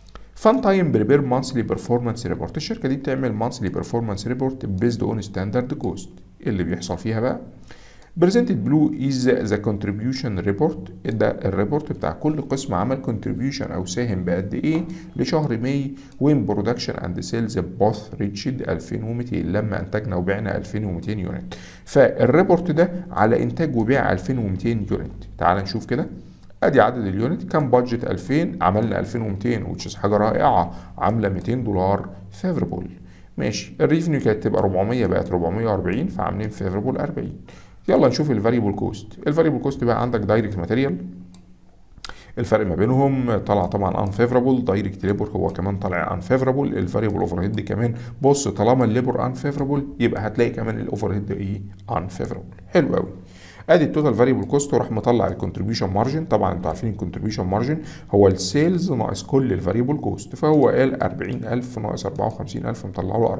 فان تايم بريبير مانثلي بيرفورمانس ريبورت الشركه دي بتعمل مانثلي بيرفورمانس ريبورت بيزد اون ستاندرد كوست اللي بيحصل فيها بقى بريزنتد بلو از ذا كونتريبيوشن ريبورت ده الريبورت بتاع كل قسم عمل كونتريبيوشن او ساهم بقد ايه لشهر ماي وين برودكشن اند سيلز بوث ريتشد 2200 لما انتجنا وبعنا 2200 يونت فالريبورت ده على انتاج وبيع 2200 يونت تعال نشوف كده ادي عدد اليونت كان بادجت 2000 عملنا 2200 وتشيز حاجه رائعه عامله 200 دولار فيفربل ماشي الريفنيو كانت تبقى 400 بقت 440 فعاملين فيفربل 40 يلا نشوف الفاريبل كوست الفاريبل كوست بقى عندك دايركت ماتيريال الفرق ما بينهم طلع طبعا unfavorable دايركت ليبر هو كمان طالع unfavorable الفاريبل اوفر هيد كمان بص طالما الليبر unfavorable يبقى هتلاقي كمان الاوفر هيد ايه unfavorable حلو قوي ادي التوتال فاريبل كوست وراح مطلع الكونتريبيوشن مارجن طبعا انتوا عارفين الكونتريبيوشن مارجن هو السيلز ناقص كل الفاريبل كوست فهو قال 40000 ناقص 54000 مطلع له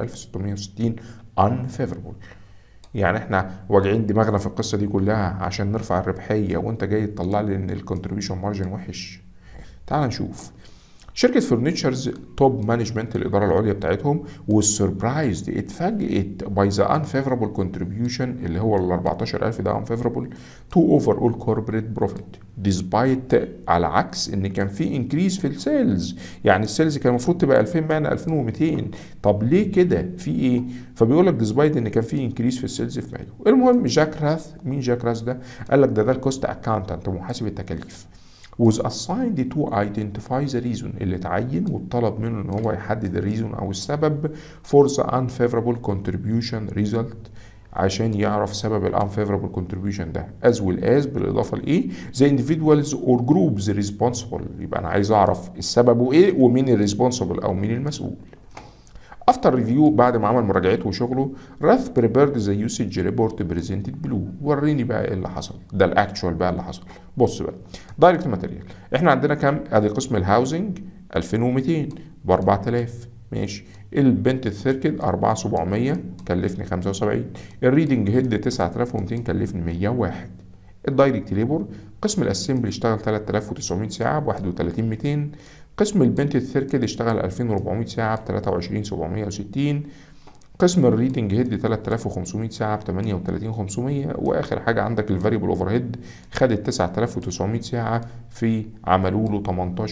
14660 unfavorable يعني احنا واجعين دماغنا في القصه دي كلها عشان نرفع الربحيه وانت جاي تطلع لي ان الكونتريبيوشن مارجن وحش تعال نشوف شركة فرنتشرز توب مانجمنت الإدارة العليا بتاعتهم والسربرايزد اتفاجئت باي ذا unfavorable كونتريبيوشن اللي هو ال 14000 ده unfavorable to overall corporate profit despite على عكس ان كان في انكريز في السيلز يعني السيلز كان المفروض تبقى 2000 بقى 2200 طب ليه كده في ايه فبيقول لك despite ان كان في انكريز في السيلز في مايو المهم جاك راث مين جاك راث ده قال لك ده ده الكوست اكاونتنت محاسب التكاليف was assigned to identify the reason اللي اتعين واتطلب منه ان هو يحدد الريزون او السبب for the unfavorable contribution result عشان يعرف سبب ال unfavorable contribution ده as well as بالاضافه لايه the individuals or groups responsible يبقى انا عايز اعرف السبب ايه ومين الريسبونسبل او مين المسؤول افتر ريفيو بعد ما عمل مراجعته وشغله راث بريبيرد ذا يوسج ريبورت بريزنتد بلو وريني بقى ايه اللي حصل ده الاكتشوال بقى اللي حصل بص بقى دايركت ماتيريال احنا عندنا كام ادي قسم الهاوزنج 2200 ب 4000 ماشي البنت الثيركل 4700 كلفني 75 الريدنج هيد 9200 كلفني 101 الدايركت ليبر قسم الاسمبلي اشتغل 3900 ساعه ب 31200 قسم البنت الثيركل اشتغل 2400 ساعة ب 23760 قسم الريدنج هيد 3500 ساعة ب 38500 واخر حاجة عندك الفاريبل اوفر هيد خدت 9900 ساعة في عملوا له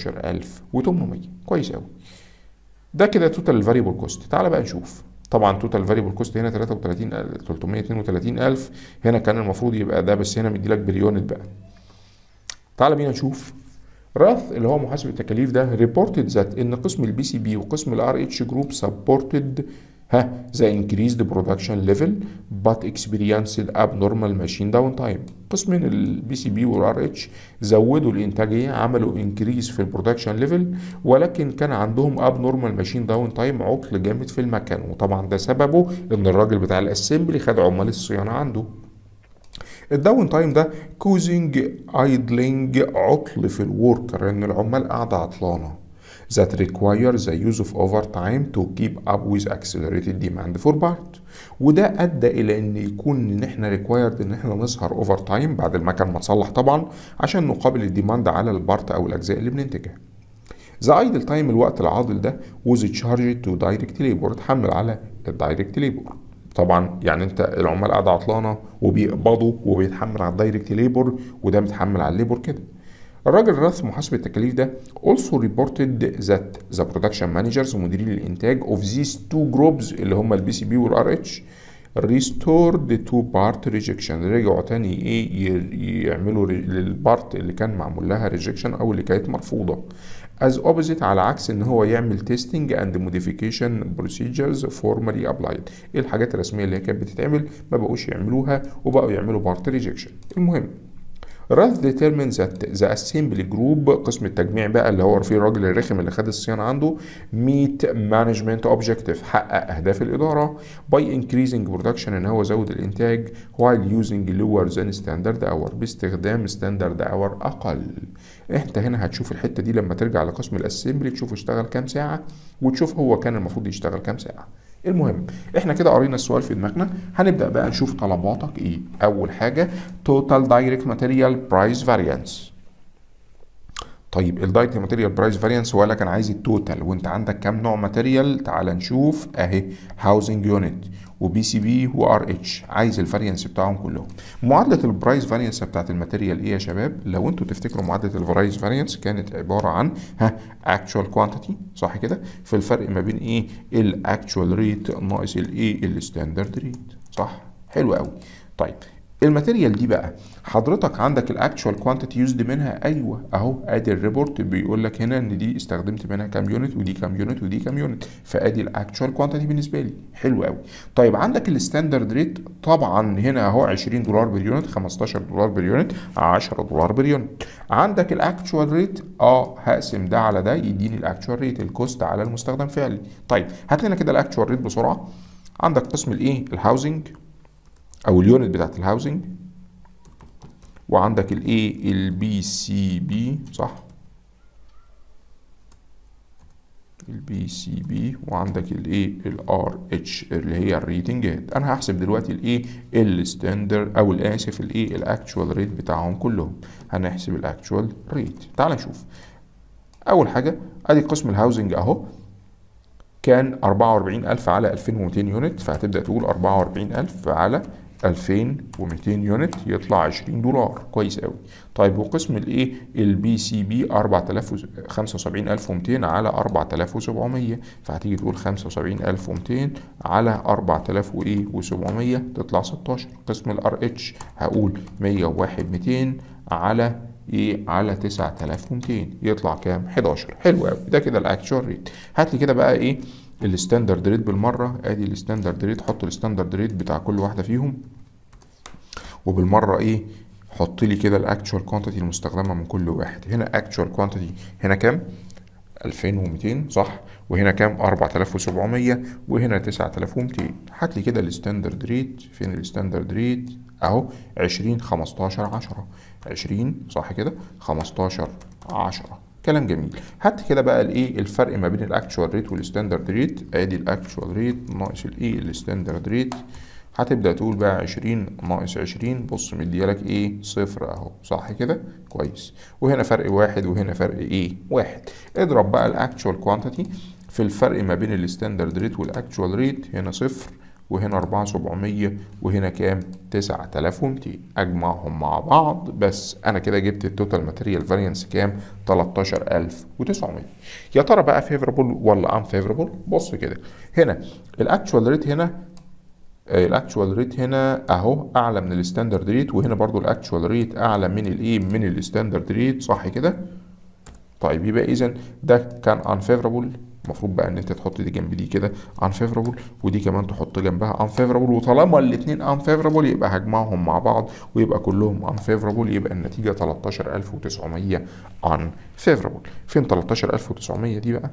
18800 كويس قوي ده كده توتال الفاريبل كوست تعال بقى نشوف طبعا توتال فاريبل كوست هنا 33 332000 هنا كان المفروض يبقى ده بس هنا مديلك باليونت بقى تعال بينا نشوف راث اللي هو محاسب التكاليف ده ريبورتد ذات ان قسم البي سي بي وقسم الار اتش جروب سبورتد ها ذا انكريزد برودكشن ليفل بات اكسبيرينسد ابنورمال ماشين داون تايم قسم البي سي بي والار اتش زودوا الانتاجيه عملوا انكريز في البرودكشن ليفل ولكن كان عندهم ابنورمال ماشين داون تايم عطل جامد في المكان وطبعا ده سببه ان الراجل بتاع الاسمبلي خد عمال الصيانه عنده الداون تايم ده كوزنج ايدلينج عطل في الوركر ان العمال قاعده عطلانه that require the use of overtime to keep up with accelerated demand for part وده ادى الى ان يكون ان احنا required ان احنا نسهر اوفر تايم بعد المكن ما تصلح طبعا عشان نقابل الديماند على البارت او الاجزاء اللي بننتجها ذا ايدل تايم الوقت العاضل ده was charged to direct labor اتحمل على الدايركت ليبر طبعا يعني انت العمال قاعده عطلانه وبيقبضوا وبيتحمل على الدايركت ليبر وده متحمل على الليبر كده الراجل رث محاسب التكاليف ده also reported that the production managers ومديرين الانتاج of these two groups اللي هم البي سي بي والار اتش restored to part rejection رجعوا تاني ايه يعملوا للبارت اللي كان معمول لها rejection او اللي كانت مرفوضه as opposite على عكس ان هو يعمل testing and modification procedures formally applied ايه الحاجات الرسميه اللي هي كانت بتتعمل ما بقوش يعملوها وبقوا يعملوا بارت ريجكشن المهم راث determines that the assembly group قسم التجميع بقى اللي هو فيه الراجل الرخم اللي خد الصيانه عنده meet management objective حقق اهداف الاداره by increasing production ان هو زود الانتاج while using lower than standard hour باستخدام standard hour اقل انت هنا هتشوف الحته دي لما ترجع لقسم الاسمبلي تشوف اشتغل كام ساعه وتشوف هو كان المفروض يشتغل كام ساعه المهم احنا كده قرينا السؤال في دماغنا هنبدا بقى نشوف طلباتك ايه اول حاجه توتال دايركت ماتيريال برايس فاريانس طيب الدايركت ماتيريال برايس فاريانس هو لك انا عايز التوتال وانت عندك كام نوع ماتيريال تعال نشوف اهي هاوزنج يونت وبي سي بي وار اتش عايز الفاريانس بتاعهم كلهم معادله البرايس فاريانس بتاعت الماتيريال ايه يا شباب لو انتوا تفتكروا معادله البرايس فاريانس كانت عباره عن ها اكشوال كوانتيتي صح كده في الفرق ما بين ايه الاكشوال ريت ناقص الايه الستاندرد ريت صح حلو قوي طيب الماتيريال دي بقى حضرتك عندك الاكشوال كوانتيتي يوزد منها ايوه اهو ادي الريبورت بيقول لك هنا ان دي استخدمت منها كام يونت ودي كام يونت ودي كام يونت فادي الاكشوال كوانتيتي بالنسبه لي حلو قوي طيب عندك الستاندرد ريت طبعا هنا اهو 20 دولار باليونت 15 دولار باليونت 10 دولار باليونت عندك الاكشوال ريت اه هقسم ده على ده يديني الاكشوال ريت الكوست على المستخدم فعلي طيب هات لنا كده الاكشوال ريت بسرعه عندك قسم الايه الهاوزنج او اليونت بتاعت الهاوزنج وعندك الايه البي سي بي صح البي سي بي وعندك الايه الار اتش اللي هي الريتنج هيد انا هحسب دلوقتي الايه الستاندر او الاسف الايه الاكتشوال ريت بتاعهم كلهم هنحسب الاكتشوال ريت تعال نشوف اول حاجه ادي قسم الهاوزنج اهو كان 44000 على 2200 يونت فهتبدا تقول 44000 على 2200 يونت يطلع 20 دولار كويس قوي طيب وقسم الايه البي سي بي 75200 على 4700 فهتيجي تقول 75200 على 4700 تطلع 16 قسم الار اتش هقول 101 200 على ايه على 9200 يطلع كام 11 حلو قوي ده كده الاكشوال ريت هات لي كده بقى ايه الستاندرد ريت بالمره ادي الستاندرد ريت حط الستاندرد ريت بتاع كل واحده فيهم وبالمره ايه حط لي كده الاكتشوال كوانتيتي المستخدمه من كل واحد هنا اكتشوال كوانتيتي هنا كام 2200 صح وهنا كام 4700 وهنا 9200 هات لي كده الستاندرد ريت فين الستاندرد ريت اهو 20 15 10 20 صح كده 15 10 كلام جميل هات كده بقى الايه الفرق ما بين الاكتشوال ريت والستاندرد ريت ادي الاكتشوال ريت ناقص الايه الستاندرد ريت هتبدا تقول بقى 20 ناقص 20 بص مديالك ايه صفر اهو صح كده كويس وهنا فرق واحد وهنا فرق ايه واحد اضرب بقى الاكتشوال كوانتيتي في الفرق ما بين الستاندرد ريت والاكتشوال ريت هنا صفر وهنا 4700 وهنا كام 9200 اجمعهم مع بعض بس انا كده جبت التوتال ماتيريال فاريانس كام 13900 يا ترى بقى فيفربل ولا ان فيفربل بص كده هنا الاكتشوال ريت هنا الاكتشوال ريت هنا اهو اعلى من الستاندرد ريت وهنا برضو الاكتشوال ريت اعلى من الايه من الستاندرد ريت صح كده طيب يبقى اذا ده كان انفيفربل المفروض بقى ان انت تحط دي جنب دي كده unfavorable ودي كمان تحط جنبها unfavorable وطالما الاثنين unfavorable يبقى هجمعهم مع بعض ويبقى كلهم unfavorable يبقى النتيجة 13900 unfavorable فين 13900 دي بقى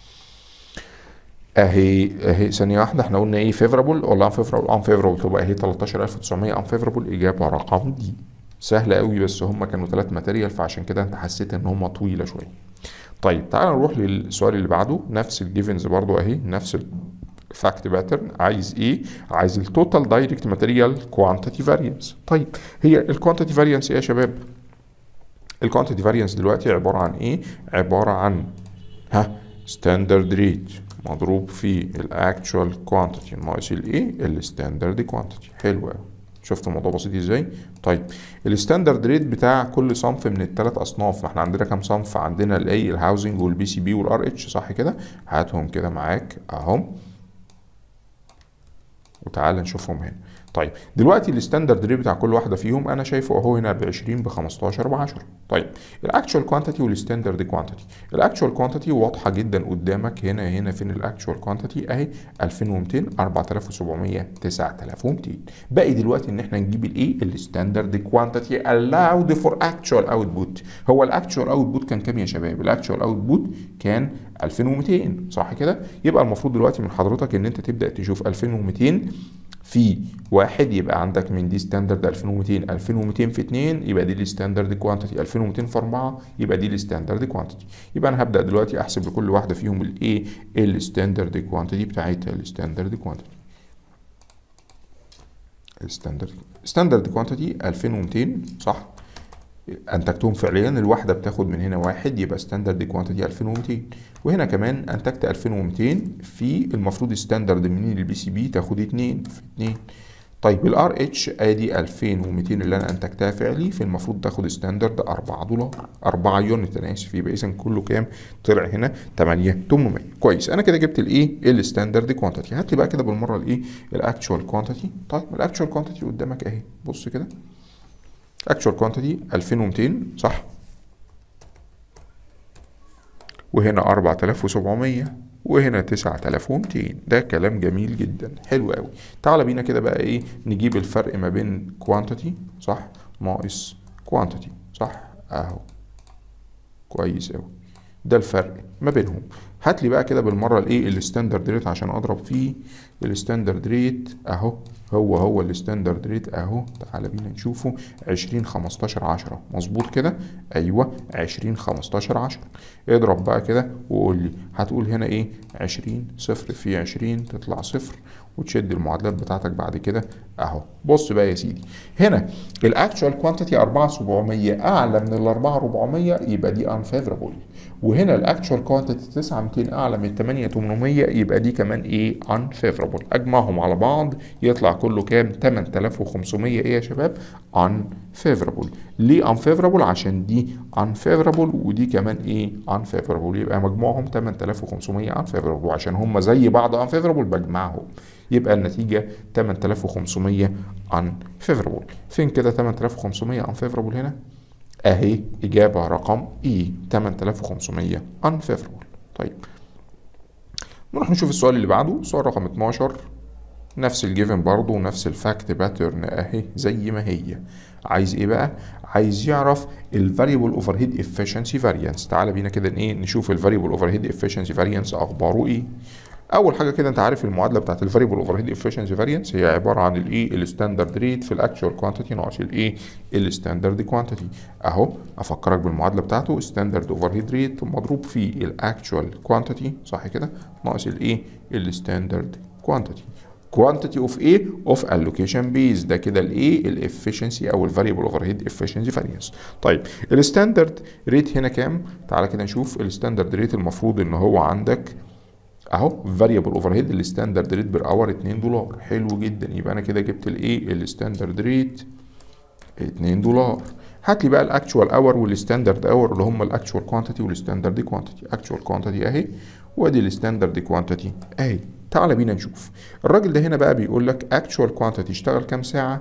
اهي اهي ثانية واحدة احنا قلنا ايه favorable ولا unfavorable unfavorable تبقى اهي 13900 unfavorable اجابة رقم دي سهلة قوي بس هم كانوا ثلاث ماتيريال فعشان كده انت حسيت ان هم طويلة شوية طيب تعال نروح للسؤال اللي بعده نفس الجيفنز برضو اهي نفس الفاكت باترن عايز ايه عايز التوتال دايركت ماتيريال كوانتيتي فاريانس طيب هي الكوانتيتي فاريانس ايه يا شباب الكوانتيتي فاريانس دلوقتي عباره عن ايه عباره عن ها ستاندرد ريت مضروب في الاكتشوال كوانتيتي ناقص الايه الستاندرد كوانتيتي حلو قوي شفتوا الموضوع بسيط ازاي؟ طيب الستاندرد ريت بتاع كل صنف من الثلاث اصناف ما احنا عندنا كام صنف؟ عندنا الاي الهاوزنج والبي سي بي والار اتش صح كده؟ هاتهم كده معاك اهم وتعال نشوفهم هنا. طيب دلوقتي الستاندرد ريت بتاع كل واحده فيهم انا شايفه اهو هنا ب 20 ب 15 ب 10 طيب الاكتشوال كوانتيتي والستاندرد كوانتيتي الاكتشوال كوانتيتي واضحه جدا قدامك هنا هنا فين الاكتشوال كوانتيتي اهي 2200 4700 9200 باقي دلوقتي ان احنا نجيب الايه الستاندرد كوانتيتي allowed فور اكتشوال اوتبوت هو الاكتشوال اوتبوت كان كام يا شباب الاكتشوال اوتبوت كان 2200 صح كده يبقى المفروض دلوقتي من حضرتك ان انت تبدا تشوف 2200 في واحد يبقى عندك من دي ستاندرد 2200 2200 في 2 يبقى دي الستاندرد كوانتيتي 2200 في 4 يبقى دي الستاندرد كوانتيتي يبقى انا هبدا دلوقتي احسب لكل واحده فيهم الايه الستاندرد كوانتيتي بتاعتها الستاندرد كوانتيتي الستاندرد ستاندرد كوانتيتي 2200 صح انتجتهم فعليا الواحده بتاخد من هنا واحد يبقى ستاندرد كوانتيتي 2200 وهنا كمان انتجت 2200 في المفروض ستاندرد من البي سي بي تاخد 2 في 2 طيب الار اتش ادي 2200 اللي انا انتجتها فعلي في المفروض تاخد ستاندرد 4 دولار 4 يونت انا اسف يبقى اذا كله كام طلع هنا 8 800 كويس انا كده جبت الايه الستاندرد كوانتيتي هات لي بقى كده بالمره الايه الاكتشوال كوانتيتي طيب الاكتشوال كوانتيتي قدامك اهي بص كده اكتشوال كوانتيتي 2200 صح وهنا 4700 وهنا 9200 ده كلام جميل جدا حلو قوي تعال بينا كده بقى ايه نجيب الفرق ما بين كوانتيتي صح ناقص كوانتيتي صح اهو كويس قوي ده الفرق ما بينهم هات لي بقى كده بالمره الايه الستاندرد ريت عشان اضرب فيه الستاندرد ريت اهو هو هو الستاندرد ريت اهو تعالى بينا نشوفه 20 15 10 مظبوط كده ايوه 20 15 10 اضرب بقى كده وقول لي هتقول هنا ايه 20 صفر في 20 تطلع صفر وتشد المعادلات بتاعتك بعد كده اهو بص بقى يا سيدي هنا الاكتشوال كوانتيتي 4700 اعلى من ال 4400 يبقى دي انفيفربل وهنا الاكتشوال كوانتيتي 9200 اعلى من 8800 يبقى دي كمان ايه انفيفربل اجمعهم على بعض يطلع كله كام 8500 ايه يا شباب unfavorable ليه unfavorable عشان دي unfavorable ودي كمان ايه unfavorable يبقى مجموعهم 8500 unfavorable وعشان هم زي بعض unfavorable بجمعهم يبقى النتيجة 8500 unfavorable فين كده 8500 unfavorable هنا اهي اجابة رقم اي 8500 unfavorable طيب نروح نشوف السؤال اللي بعده سؤال رقم 12 نفس الجيفن برضه ونفس الفاكت باترن اهي زي ما هي عايز ايه بقى عايز يعرف الفاريبل اوفر هيد افشنسي فاريانس تعالى بينا كده ايه نشوف الفاريبل اوفر هيد افشنسي فاريانس اخباره ايه اول حاجه كده انت عارف المعادله بتاعت الفاريبل اوفر هيد افشنسي فاريانس هي عباره عن الايه الستاندرد ريت في الاكشوال كوانتيتي ناقص الايه الستاندرد كوانتيتي اهو افكرك بالمعادله بتاعته ستاندرد اوفر هيد ريت مضروب في الاكشوال كوانتيتي صح كده ناقص الايه الستاندرد كوانتيتي quantity of A of allocation base ده كده الايه الافشنسي او الفاريبل اوفر هيد افشنسي فاريانس طيب الستاندرد ريت هنا كام تعالى كده نشوف الستاندرد ريت المفروض ان هو عندك اهو فاريبل اوفر هيد الستاندرد ريت بير اور 2 دولار حلو جدا يبقى انا كده جبت الايه الستاندرد ريت 2 دولار هات لي بقى الاكتشوال اور والستاندرد اور اللي هم الاكتشوال كوانتيتي والستاندرد كوانتيتي اكتشوال كوانتيتي اهي وادي الستاندرد كوانتيتي اهي تعال بينا نشوف الراجل ده هنا بقى بيقول لك اكتشوال كوانتيتي اشتغل كام ساعه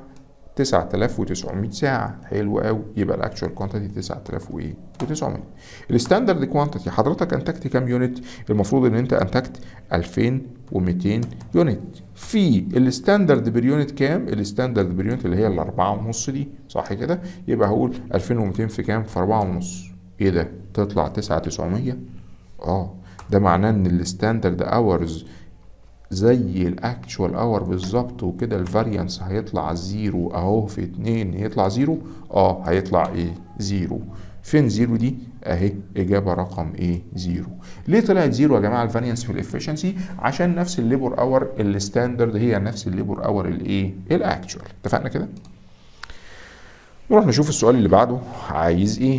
9900 ساعة حلو قوي يبقى الاكتشوال كوانتيتي 9900 الستاندرد كوانتيتي حضرتك انتجت كام يونت المفروض ان انت انتجت 2200 يونت في الستاندرد بير يونت كام الستاندرد بير يونت اللي هي الأربعة ونص دي صح كده يبقى هقول 2200 في كام في أربعة ونص ايه ده تطلع 9900 اه ده معناه ان الستاندرد اورز زي الاكتشوال اور بالظبط وكده الفاريانس هيطلع زيرو اهو في اتنين يطلع زيرو اه هيطلع ايه زيرو فين زيرو دي اهي اجابه رقم ايه زيرو ليه طلعت زيرو يا جماعه الفاريانس في الافشنسي عشان نفس الليبر اور الستاندرد هي نفس الليبر اور الايه الاكتشوال اتفقنا كده نروح نشوف السؤال اللي بعده عايز ايه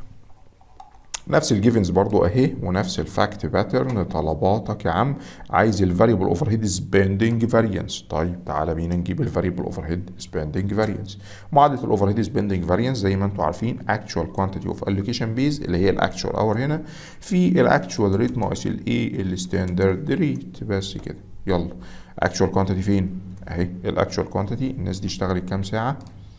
نفس الجيفنز برضو اهي ونفس الفاكت باترن طلباتك يا عم عايز الفاريبل اوفر هيد سبيندنج فاريانس طيب تعالى بينا نجيب الفاريبل اوفر هيد سبيندنج فاريانس معادله الاوفر هيد سبيندنج فاريانس زي ما انتم عارفين اكتشوال كوانتيتي اوف الوكيشن بيز اللي هي الاكتشوال اور هنا في الاكتشوال ريت ناقص الايه الستاندرد ريت بس كده يلا اكتشوال كوانتيتي فين اهي الاكتشوال كوانتيتي الناس دي اشتغلت كام ساعه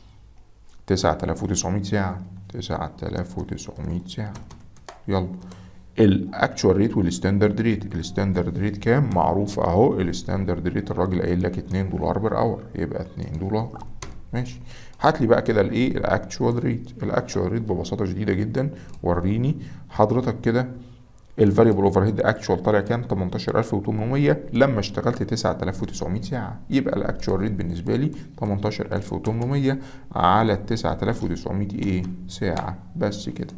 9900 ساعه 9900 ساعه يلا الاكتشوال ريت والستاندرد ريت الستاندرد ريت كام معروف اهو الستاندرد ريت الراجل قايل لك 2 دولار بير اور يبقى 2 دولار ماشي هات لي بقى كده الايه الاكتشوال ريت الاكتشوال ريت ببساطه شديده جدا وريني حضرتك كده الفاريبل اوفر هيد اكتشوال طالع كام 18800 لما اشتغلت 9900 ساعه يبقى الاكتشوال ريت بالنسبه لي 18800 على 9900 ايه ساعه بس كده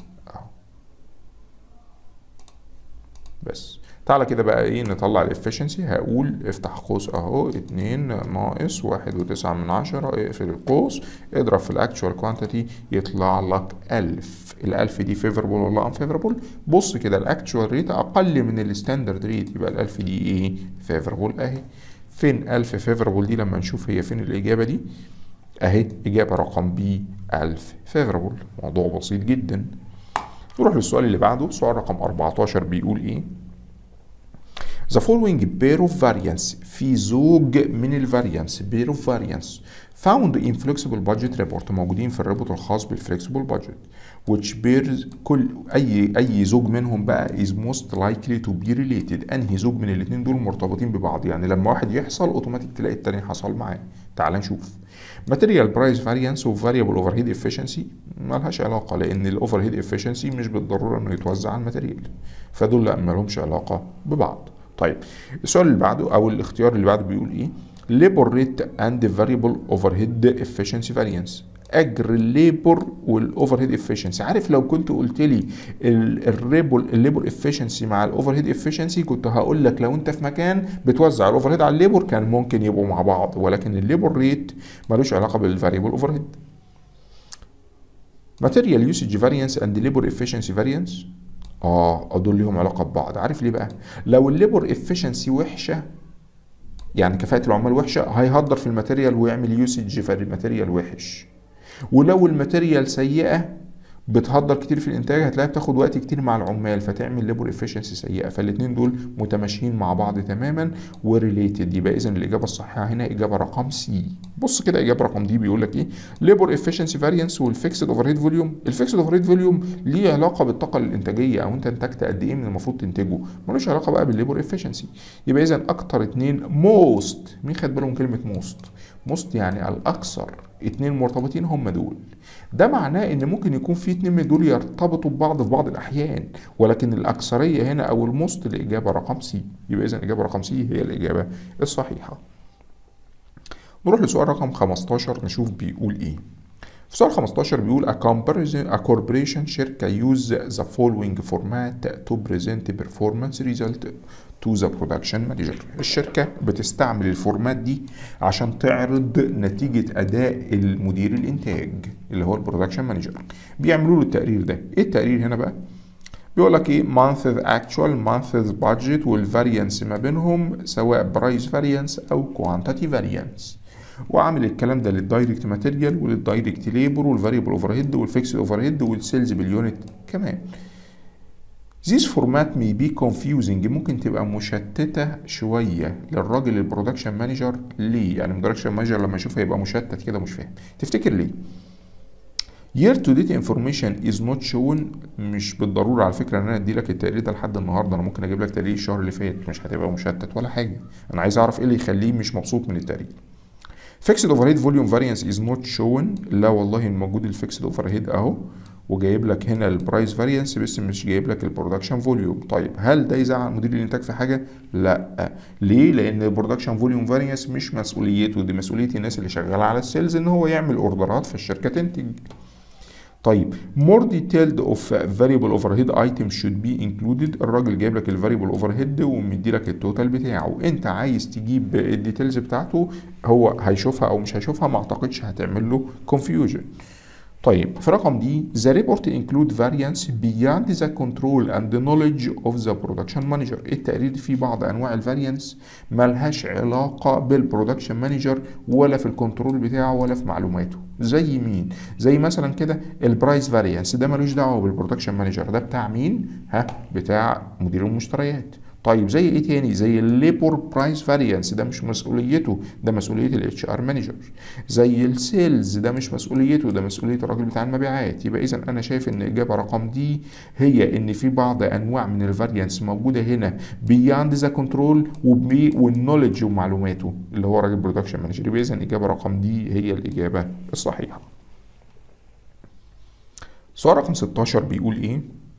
بس تعالى كده بقى ايه نطلع الافشنسي هقول افتح قوس اهو اتنين ناقص واحد وتسعة من عشرة اقفل القوس اضرب في الاكتشوال كوانتيتي يطلع لك الف الالف دي فيفربل ولا انفيفربل بص كده الاكتشوال ريت اقل من الستاندرد ريت يبقى الالف دي ايه فيفربل اهي فين الف فيفربل دي لما نشوف هي فين الاجابة دي اهي اجابة رقم بي الف فيفربل موضوع بسيط جدا نروح للسؤال اللي بعده سؤال رقم 14 بيقول ايه The following pair of variance في زوج من الفاريانس pair of variance found in flexible budget report موجودين في الريبورت الخاص بالفلكسبل budget which bears كل اي اي زوج منهم بقى is most likely to be related انهي زوج من الاثنين دول مرتبطين ببعض يعني لما واحد يحصل اوتوماتيك تلاقي التاني حصل معاه تعال نشوف material price variance و variable overhead efficiency مالهاش علاقة لأن الأوفر هيد efficiency مش بالضرورة إنه يتوزع على الماتيريال فدول لا مالهمش علاقة ببعض طيب السؤال اللي بعده أو الاختيار اللي بعده بيقول إيه labor rate and variable overhead efficiency variance اجر الليبر والاوفر هيد افشنسي عارف لو كنت قلت لي الريبل الليبر افشنسي مع الاوفر هيد افشنسي كنت هقول لك لو انت في مكان بتوزع الاوفر هيد على الليبر كان ممكن يبقوا مع بعض ولكن الليبر ريت ملوش علاقه بالفاريبل اوفر هيد ماتيريال يوسج فاريانس اند ليبر افشنسي فاريانس اه دول ليهم علاقه ببعض عارف ليه بقى لو الليبر افشنسي وحشه يعني كفاءه العمال وحشه هيهدر في الماتيريال ويعمل يوسج في الماتيريال وحش ولو الماتيريال سيئه بتهدر كتير في الانتاج هتلاقيها بتاخد وقت كتير مع العمال فتعمل ليبر افشنسي سيئه فالاثنين دول متماشيين مع بعض تماما وريليتد يبقى اذا الاجابه الصحيحه هنا اجابه رقم سي بص كده اجابه رقم دي بيقول لك ايه ليبر افشنسي فاريانس والفيكسد اوفر هيد فوليوم الفيكسد اوفر هيد فوليوم ليه علاقه بالطاقه الانتاجيه او انت انتجت قد ايه من المفروض تنتجه ملوش علاقه بقى بالليبر افشنسي يبقى اذا اكتر اتنين موست مين خد باله من كلمه موست موست يعني الاكثر اتنين مرتبطين هم دول ده معناه ان ممكن يكون في اتنين من دول يرتبطوا ببعض في بعض الاحيان ولكن الاكثريه هنا او الموست الاجابه رقم سي يبقى اذا الاجابه رقم سي هي الاجابه الصحيحه نروح لسؤال رقم 15 نشوف بيقول ايه في سؤال 15 بيقول a comparison a corporation شركة use the following format to present performance result to the production manager الشركة بتستعمل الفورمات دي عشان تعرض نتيجة أداء المدير الإنتاج اللي هو البرودكشن مانجر بيعملوا له التقرير ده إيه التقرير هنا بقى؟ بيقول لك ايه month actual month budget والفاريانس ما بينهم سواء برايس فاريانس او كوانتيتي فاريانس وعامل الكلام ده للدايركت ماتيريال وللدايركت ليبر والفاريبل اوفر هيد والفيكسد اوفر هيد والسيلز باليونت كمان This format may be confusing ممكن تبقى مشتتة شوية للراجل البرودكشن مانجر ليه؟ يعني البرودكشن مانجر لما يشوفها يبقى مشتت كده مش فاهم تفتكر ليه؟ year to date information is not shown مش بالضروره على فكره ان انا ادي لك التقرير ده لحد النهارده انا ممكن اجيب لك تقرير الشهر اللي فات مش هتبقى مشتت ولا حاجه انا عايز اعرف ايه اللي يخليه مش مبسوط من التقرير فيكسد اوفر هيد فوليوم فاريانس از نوت شون لا والله موجود الفيكسد اوفر هيد اهو وجايب لك هنا البرايس فاريانس بس مش جايب لك البرودكشن فوليوم طيب هل ده يزعل مدير الانتاج في حاجه لا ليه لان البرودكشن فوليوم فاريانس مش مسؤوليته دي مسؤوليه الناس اللي شغاله على السيلز ان هو يعمل اوردرات فالشركه تنتج طيب more detailed of variable overhead item should be included الراجل جايب لك الفاريبل اوفر هيد ومدي لك التوتال بتاعه انت عايز تجيب الديتيلز بتاعته هو هيشوفها او مش هيشوفها ما اعتقدش هتعمل له confusion طيب في رقم دي the report include variance beyond the control and the knowledge of the production manager التقرير فيه بعض انواع الفاريانس ملهاش علاقه بالبرودكشن مانجر ولا في الكنترول بتاعه ولا في معلوماته زي مين زي مثلا كده البرايس فاريانس ده ملوش دعوه بالبرودكشن مانجر ده بتاع مين ها بتاع مدير المشتريات طيب زي ايه تاني زي الليبور برايس فاريانس ده مش مسؤوليته ده مسؤوليه الاتش ار مانجر زي السيلز ده مش مسؤوليته ده مسؤوليه الراجل بتاع المبيعات يبقى اذا انا شايف ان الاجابه رقم دي هي ان في بعض انواع من الفاريانس موجوده هنا بياند ذا كنترول والنولج ومعلوماته اللي هو راجل برودكشن مانجر يبقى اذا الاجابه رقم دي هي الاجابه الصحيحه سؤال رقم 16 بيقول ايه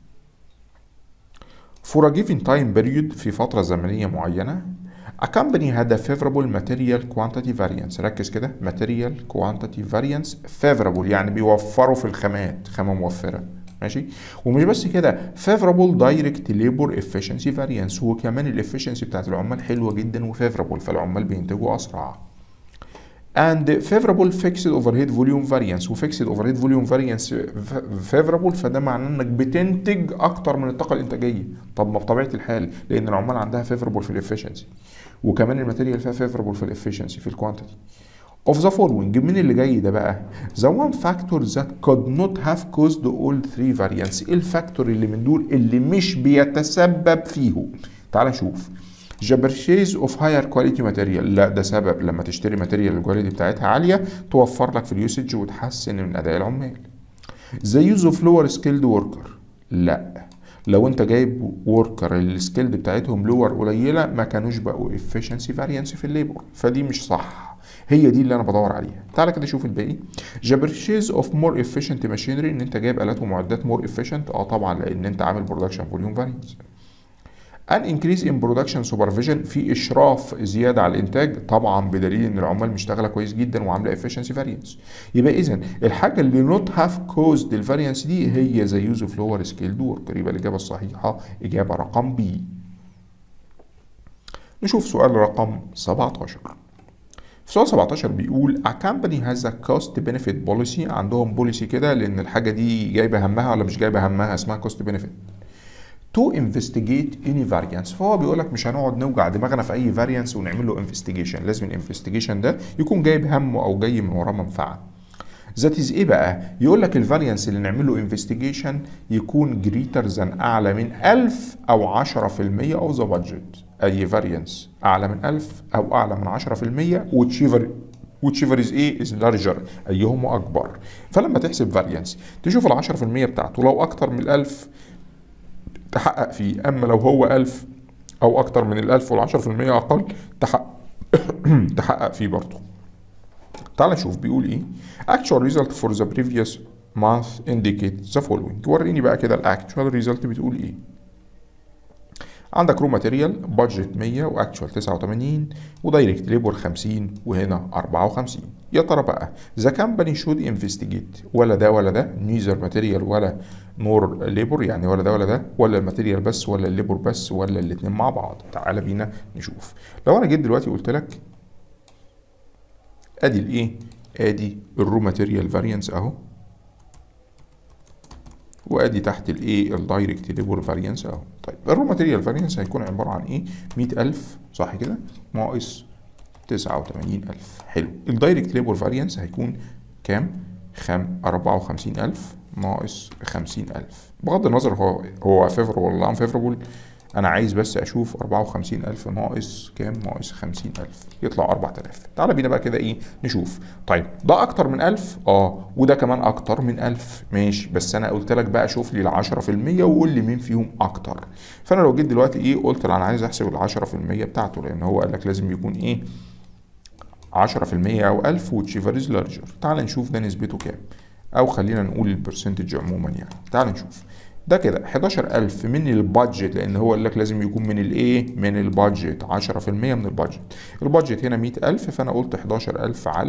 For a given time period في فترة زمنية معينة A company had a favorable material quantity variance ركز كده material quantity variance favorable يعني بيوفروا في الخامات خامة موفرة ماشي ومش بس كده favorable direct labor efficiency variance وكمان الافشنسي بتاعت العمال حلوة جدا وفيفرابل فالعمال بينتجوا أسرع and favorable fixed overhead volume variance و fixed overhead volume variance favorable فده معناه انك بتنتج اكتر من الطاقه الانتاجيه طب ما بطبيعه الحال لان العمال عندها favorable في الافشنسي وكمان الماتيريال فيها favorable في الافشنسي في الكوانتيتي of the following من اللي جاي ده بقى the one factor that could not have caused all three variants ايه الفاكتور اللي من دول اللي مش بيتسبب فيهم تعال نشوف the purchase of higher quality material لا ده سبب لما تشتري ماتيريال الكواليتي بتاعتها عاليه توفر لك في اليوسج وتحسن من اداء العمال the use of lower skilled worker لا لو انت جايب وركر السكيلد بتاعتهم لور قليله ما كانوش بقوا efficiency variance في الليبر فدي مش صح هي دي اللي انا بدور عليها تعالى كده شوف الباقي the purchase of more efficient machinery ان انت جايب الات ومعدات more efficient اه طبعا لان انت عامل production volume variance an increase in production supervision في اشراف زياده على الانتاج طبعا بدليل ان العمال مشتغله كويس جدا وعامله efficiency variance يبقى اذا الحاجه اللي not have caused الفاريانس دي هي زي use of lower skilled worker يبقى الاجابه الصحيحه اجابه رقم بي نشوف سؤال رقم 17 في سؤال 17 بيقول a company has a cost benefit policy عندهم بوليسي كده لان الحاجه دي جايبه همها ولا مش جايبه همها اسمها cost benefit to investigate any variance فهو بيقول لك مش هنقعد نوجع دماغنا في اي variance ونعمل له investigation لازم الانفستيجيشن ده يكون جايب همه او جاي من وراه منفعه ذات از ايه بقى يقول لك الفاريانس اللي نعمل له انفستيجيشن يكون جريتر ذان اعلى من 1000 او 10% او ذا بادجت اي فاريانس اعلى من 1000 او اعلى من 10% وتشيفر whichever is ايه is larger ايهما اكبر فلما تحسب فاريانس تشوف ال 10% بتاعته لو اكتر من 1000 تحقق فيه اما لو هو 1000 او اكتر من ال 1000 وال 10% اقل تحقق تحقق فيه برضه تعال نشوف بيقول ايه actual result for the previous month indicate the following وريني بقى كده الاكتوال ريزلت بتقول ايه عندك رو ماتيريال بادجت 100 واكتوال 89 ودايركت ليبر 50 وهنا 54 يا ترى بقى ذا كامباني شود انفستيجيت ولا ده ولا ده نيزر ماتيريال ولا نور ليبر يعني ولا ده ولا ده ولا الماتيريال بس ولا الليبر بس ولا الاثنين مع بعض تعال بينا نشوف لو انا جيت دلوقتي قلت لك ادي الايه ادي الرو ماتيريال فاريانس اهو وادي تحت الايه الدايركت ليبر فاريانس اهو طيب الرو ماتيريال فاريانس هيكون عباره عن ايه 100000 صح كده ناقص 89000 حلو الدايركت ليبر فاريانس هيكون كام خم 54000 ناقص 50000 بغض النظر هو هو فيفربل ولا ان فيفربل انا عايز بس اشوف 54000 ناقص كام ناقص 50000 يطلع 4000 تعالى بينا بقى كده ايه نشوف طيب ده اكتر من 1000 اه وده كمان اكتر من 1000 ماشي بس انا قلت لك بقى شوف لي ال 10% وقول لي مين فيهم اكتر فانا لو جيت دلوقتي ايه قلت انا عايز احسب ال 10% بتاعته لان هو قال لك لازم يكون ايه 10% او 1000 وتشيفر از لارجر تعال نشوف ده نسبته كام او خلينا نقول البرسنتج عموما يعني تعال نشوف ده كده 11000 من البادجت لان هو قال لك لازم يكون من الايه من البادجت 10% من البادجت البادجت هنا 100000 فانا قلت 11000 على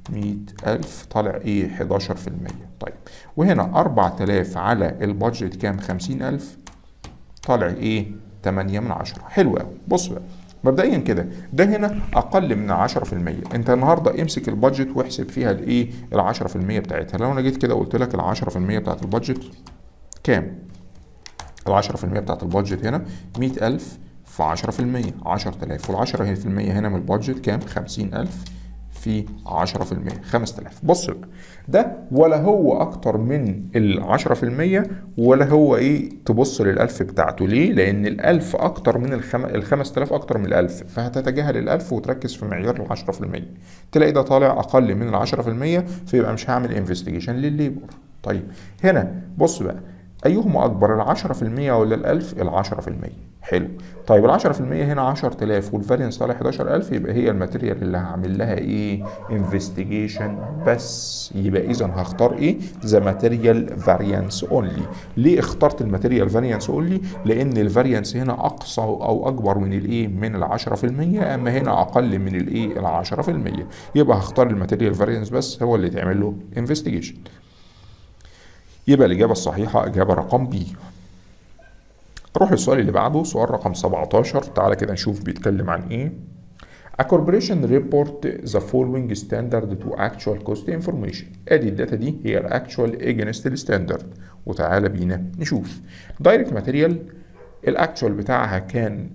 100000 طالع ايه 11% طيب وهنا 4000 على البادجت كام 50000 طالع ايه 8 من 10 حلو قوي بص بقى مبدئيا كده ده هنا اقل من 10% انت النهارده امسك البادجت واحسب فيها الايه ال 10% بتاعتها لو انا جيت كده قلت لك ال 10% بتاعت البادجت كام؟ ال 10% بتاعت البادجت هنا 100000 في 10% 10000 وال 10% هنا من البادجت كام؟ 50000 في 10% 5000 بص بقى ده ولا هو اكتر من ال 10% ولا هو ايه تبص للألف بتاعته ليه؟ لأن الألف أكتر من الخم... ال 5000 أكتر من الألف فهتتجاهل الألف وتركز في معيار ال 10% تلاقي ده طالع أقل من ال 10% فيبقى مش هعمل انفستيجيشن للليبر طيب هنا بص بقى أيهما أكبر ال 10% ولا الألف؟ ال 10% حلو طيب ال 10% هنا 10000 والفارينس طالع 11000 يبقى هي الماتيريال اللي هعمل لها ايه؟ انفستيجيشن بس يبقى إذا هختار ايه؟ ذا ماتيريال فاريانس اونلي ليه اخترت الماتيريال فاريانس اونلي؟ لأن الفاريانس هنا أقصى أو أكبر من الايه؟ من ال 10% أما هنا أقل من الايه؟ ال 10% يبقى هختار الماتيريال فاريانس بس هو اللي يتعمل له انفستيجيشن يبقى الإجابة الصحيحة إجابة رقم بي نروح للسؤال اللي بعده سؤال رقم 17 تعالى كده نشوف بيتكلم عن إيه A corporation report the following standard to actual cost information ادي الداتا دي هي الاكتوال against الستاندرد وتعالى بينا نشوف دايركت ماتيريال الاكتوال بتاعها كان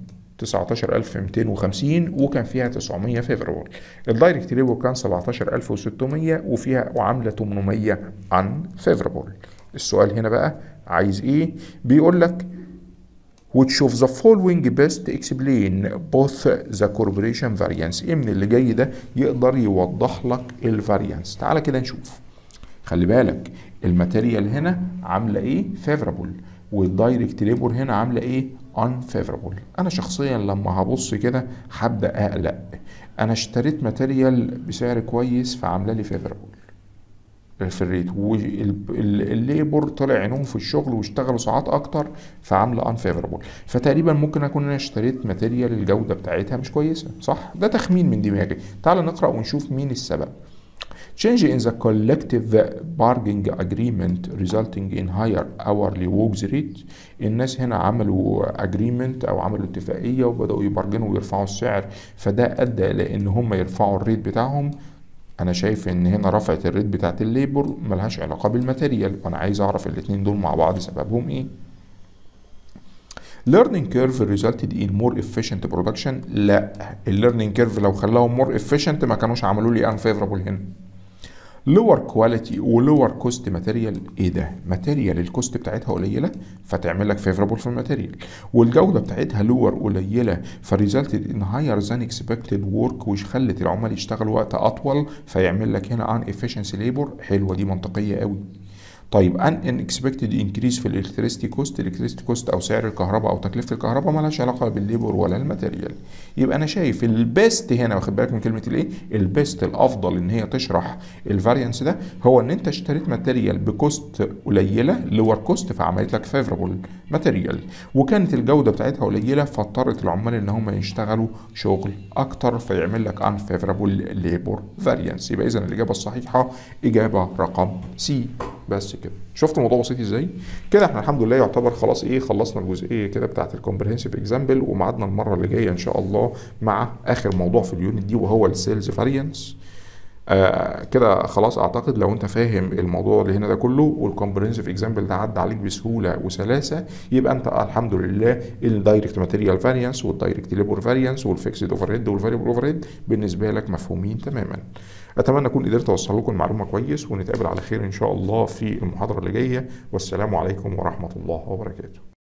19250 وكان فيها 900 فيفربل الدايركت ليبر كان 17600 وفيها وعامله 800 عن فيفربل السؤال هنا بقى عايز ايه بيقول لك which of the following best explain both the corporation variance ايه من اللي جاي ده يقدر يوضح لك الفاريانس تعالى كده نشوف خلي بالك الماتيريال هنا عامله ايه favorable والدايركت ليبور هنا عامله ايه unfavorable انا شخصيا لما هبص كده هبدا اقلق انا اشتريت ماتيريال بسعر كويس فعامله لي favorable في الريت والليبر طلع عينهم في الشغل واشتغلوا ساعات اكتر فعامله انفيفربل فتقريبا ممكن اكون انا اشتريت ماتيريال الجوده بتاعتها مش كويسه صح ده تخمين من دماغي تعال نقرا ونشوف مين السبب Change in the collective bargaining agreement resulting in higher hourly wage rate الناس هنا عملوا agreement او عملوا اتفاقية وبدأوا يبرجنوا ويرفعوا السعر فده ادى الى ان هم يرفعوا الريت بتاعهم انا شايف ان هنا رفعت الريت بتاعت الليبر ملهاش علاقة بالماتيريال وانا عايز اعرف الاتنين دول مع بعض سببهم ايه learning curve resulted in more efficient production لا الليرنينج كيرف لو خلاهم more efficient ما كانوش عملوا لي unfavorable هنا لور كواليتي ولور كوست ماتيريال ايه ده ماتيريال الكوست بتاعتها قليله فتعمل لك فيفربل في الماتيريال والجوده بتاعتها لور قليله فريزلتد ان هاير ذان اكسبكتد ورك وش خلت العمال يشتغلوا وقت اطول فيعمل لك هنا ان افشنسي ليبر حلوه دي منطقيه قوي طيب ان ان اكسبكتد انكريز في الالكتريستي كوست الالكتريستي كوست او سعر الكهرباء او تكلفه الكهرباء مالهاش علاقه بالليبر ولا الماتيريال يبقى انا شايف البيست هنا واخد بالك من كلمه الايه البيست الافضل ان هي تشرح الفاريانس ده هو ان انت اشتريت ماتيريال بكوست قليله لور كوست فعملت لك فيفربل ماتيريال وكانت الجوده بتاعتها قليله فاضطرت العمال ان هم يشتغلوا شغل اكتر فيعمل لك ان فيفربل ليبر فاريانس يبقى اذا الاجابه الصحيحه اجابه رقم سي بس كده شفت الموضوع بسيط ازاي كده احنا الحمد لله يعتبر خلاص ايه خلصنا الجزئيه كده بتاعت الكومبريهنسيف اكزامبل وميعادنا المره اللي جايه ان شاء الله مع اخر موضوع في اليونت دي وهو السيلز فاريانس آه كده خلاص اعتقد لو انت فاهم الموضوع اللي هنا ده كله والكومبريهنسيف اكزامبل ده عدى عليك بسهوله وسلاسه يبقى انت الحمد لله الدايركت ماتيريال فاريانس والدايركت ليبر فاريانس والفيكسد اوفر هيد والفاريبل اوفر هيد بالنسبه لك مفهومين تماما اتمنى اكون قدرت اوصل لكم المعلومه كويس ونتقابل على خير ان شاء الله في المحاضره اللي جايه والسلام عليكم ورحمه الله وبركاته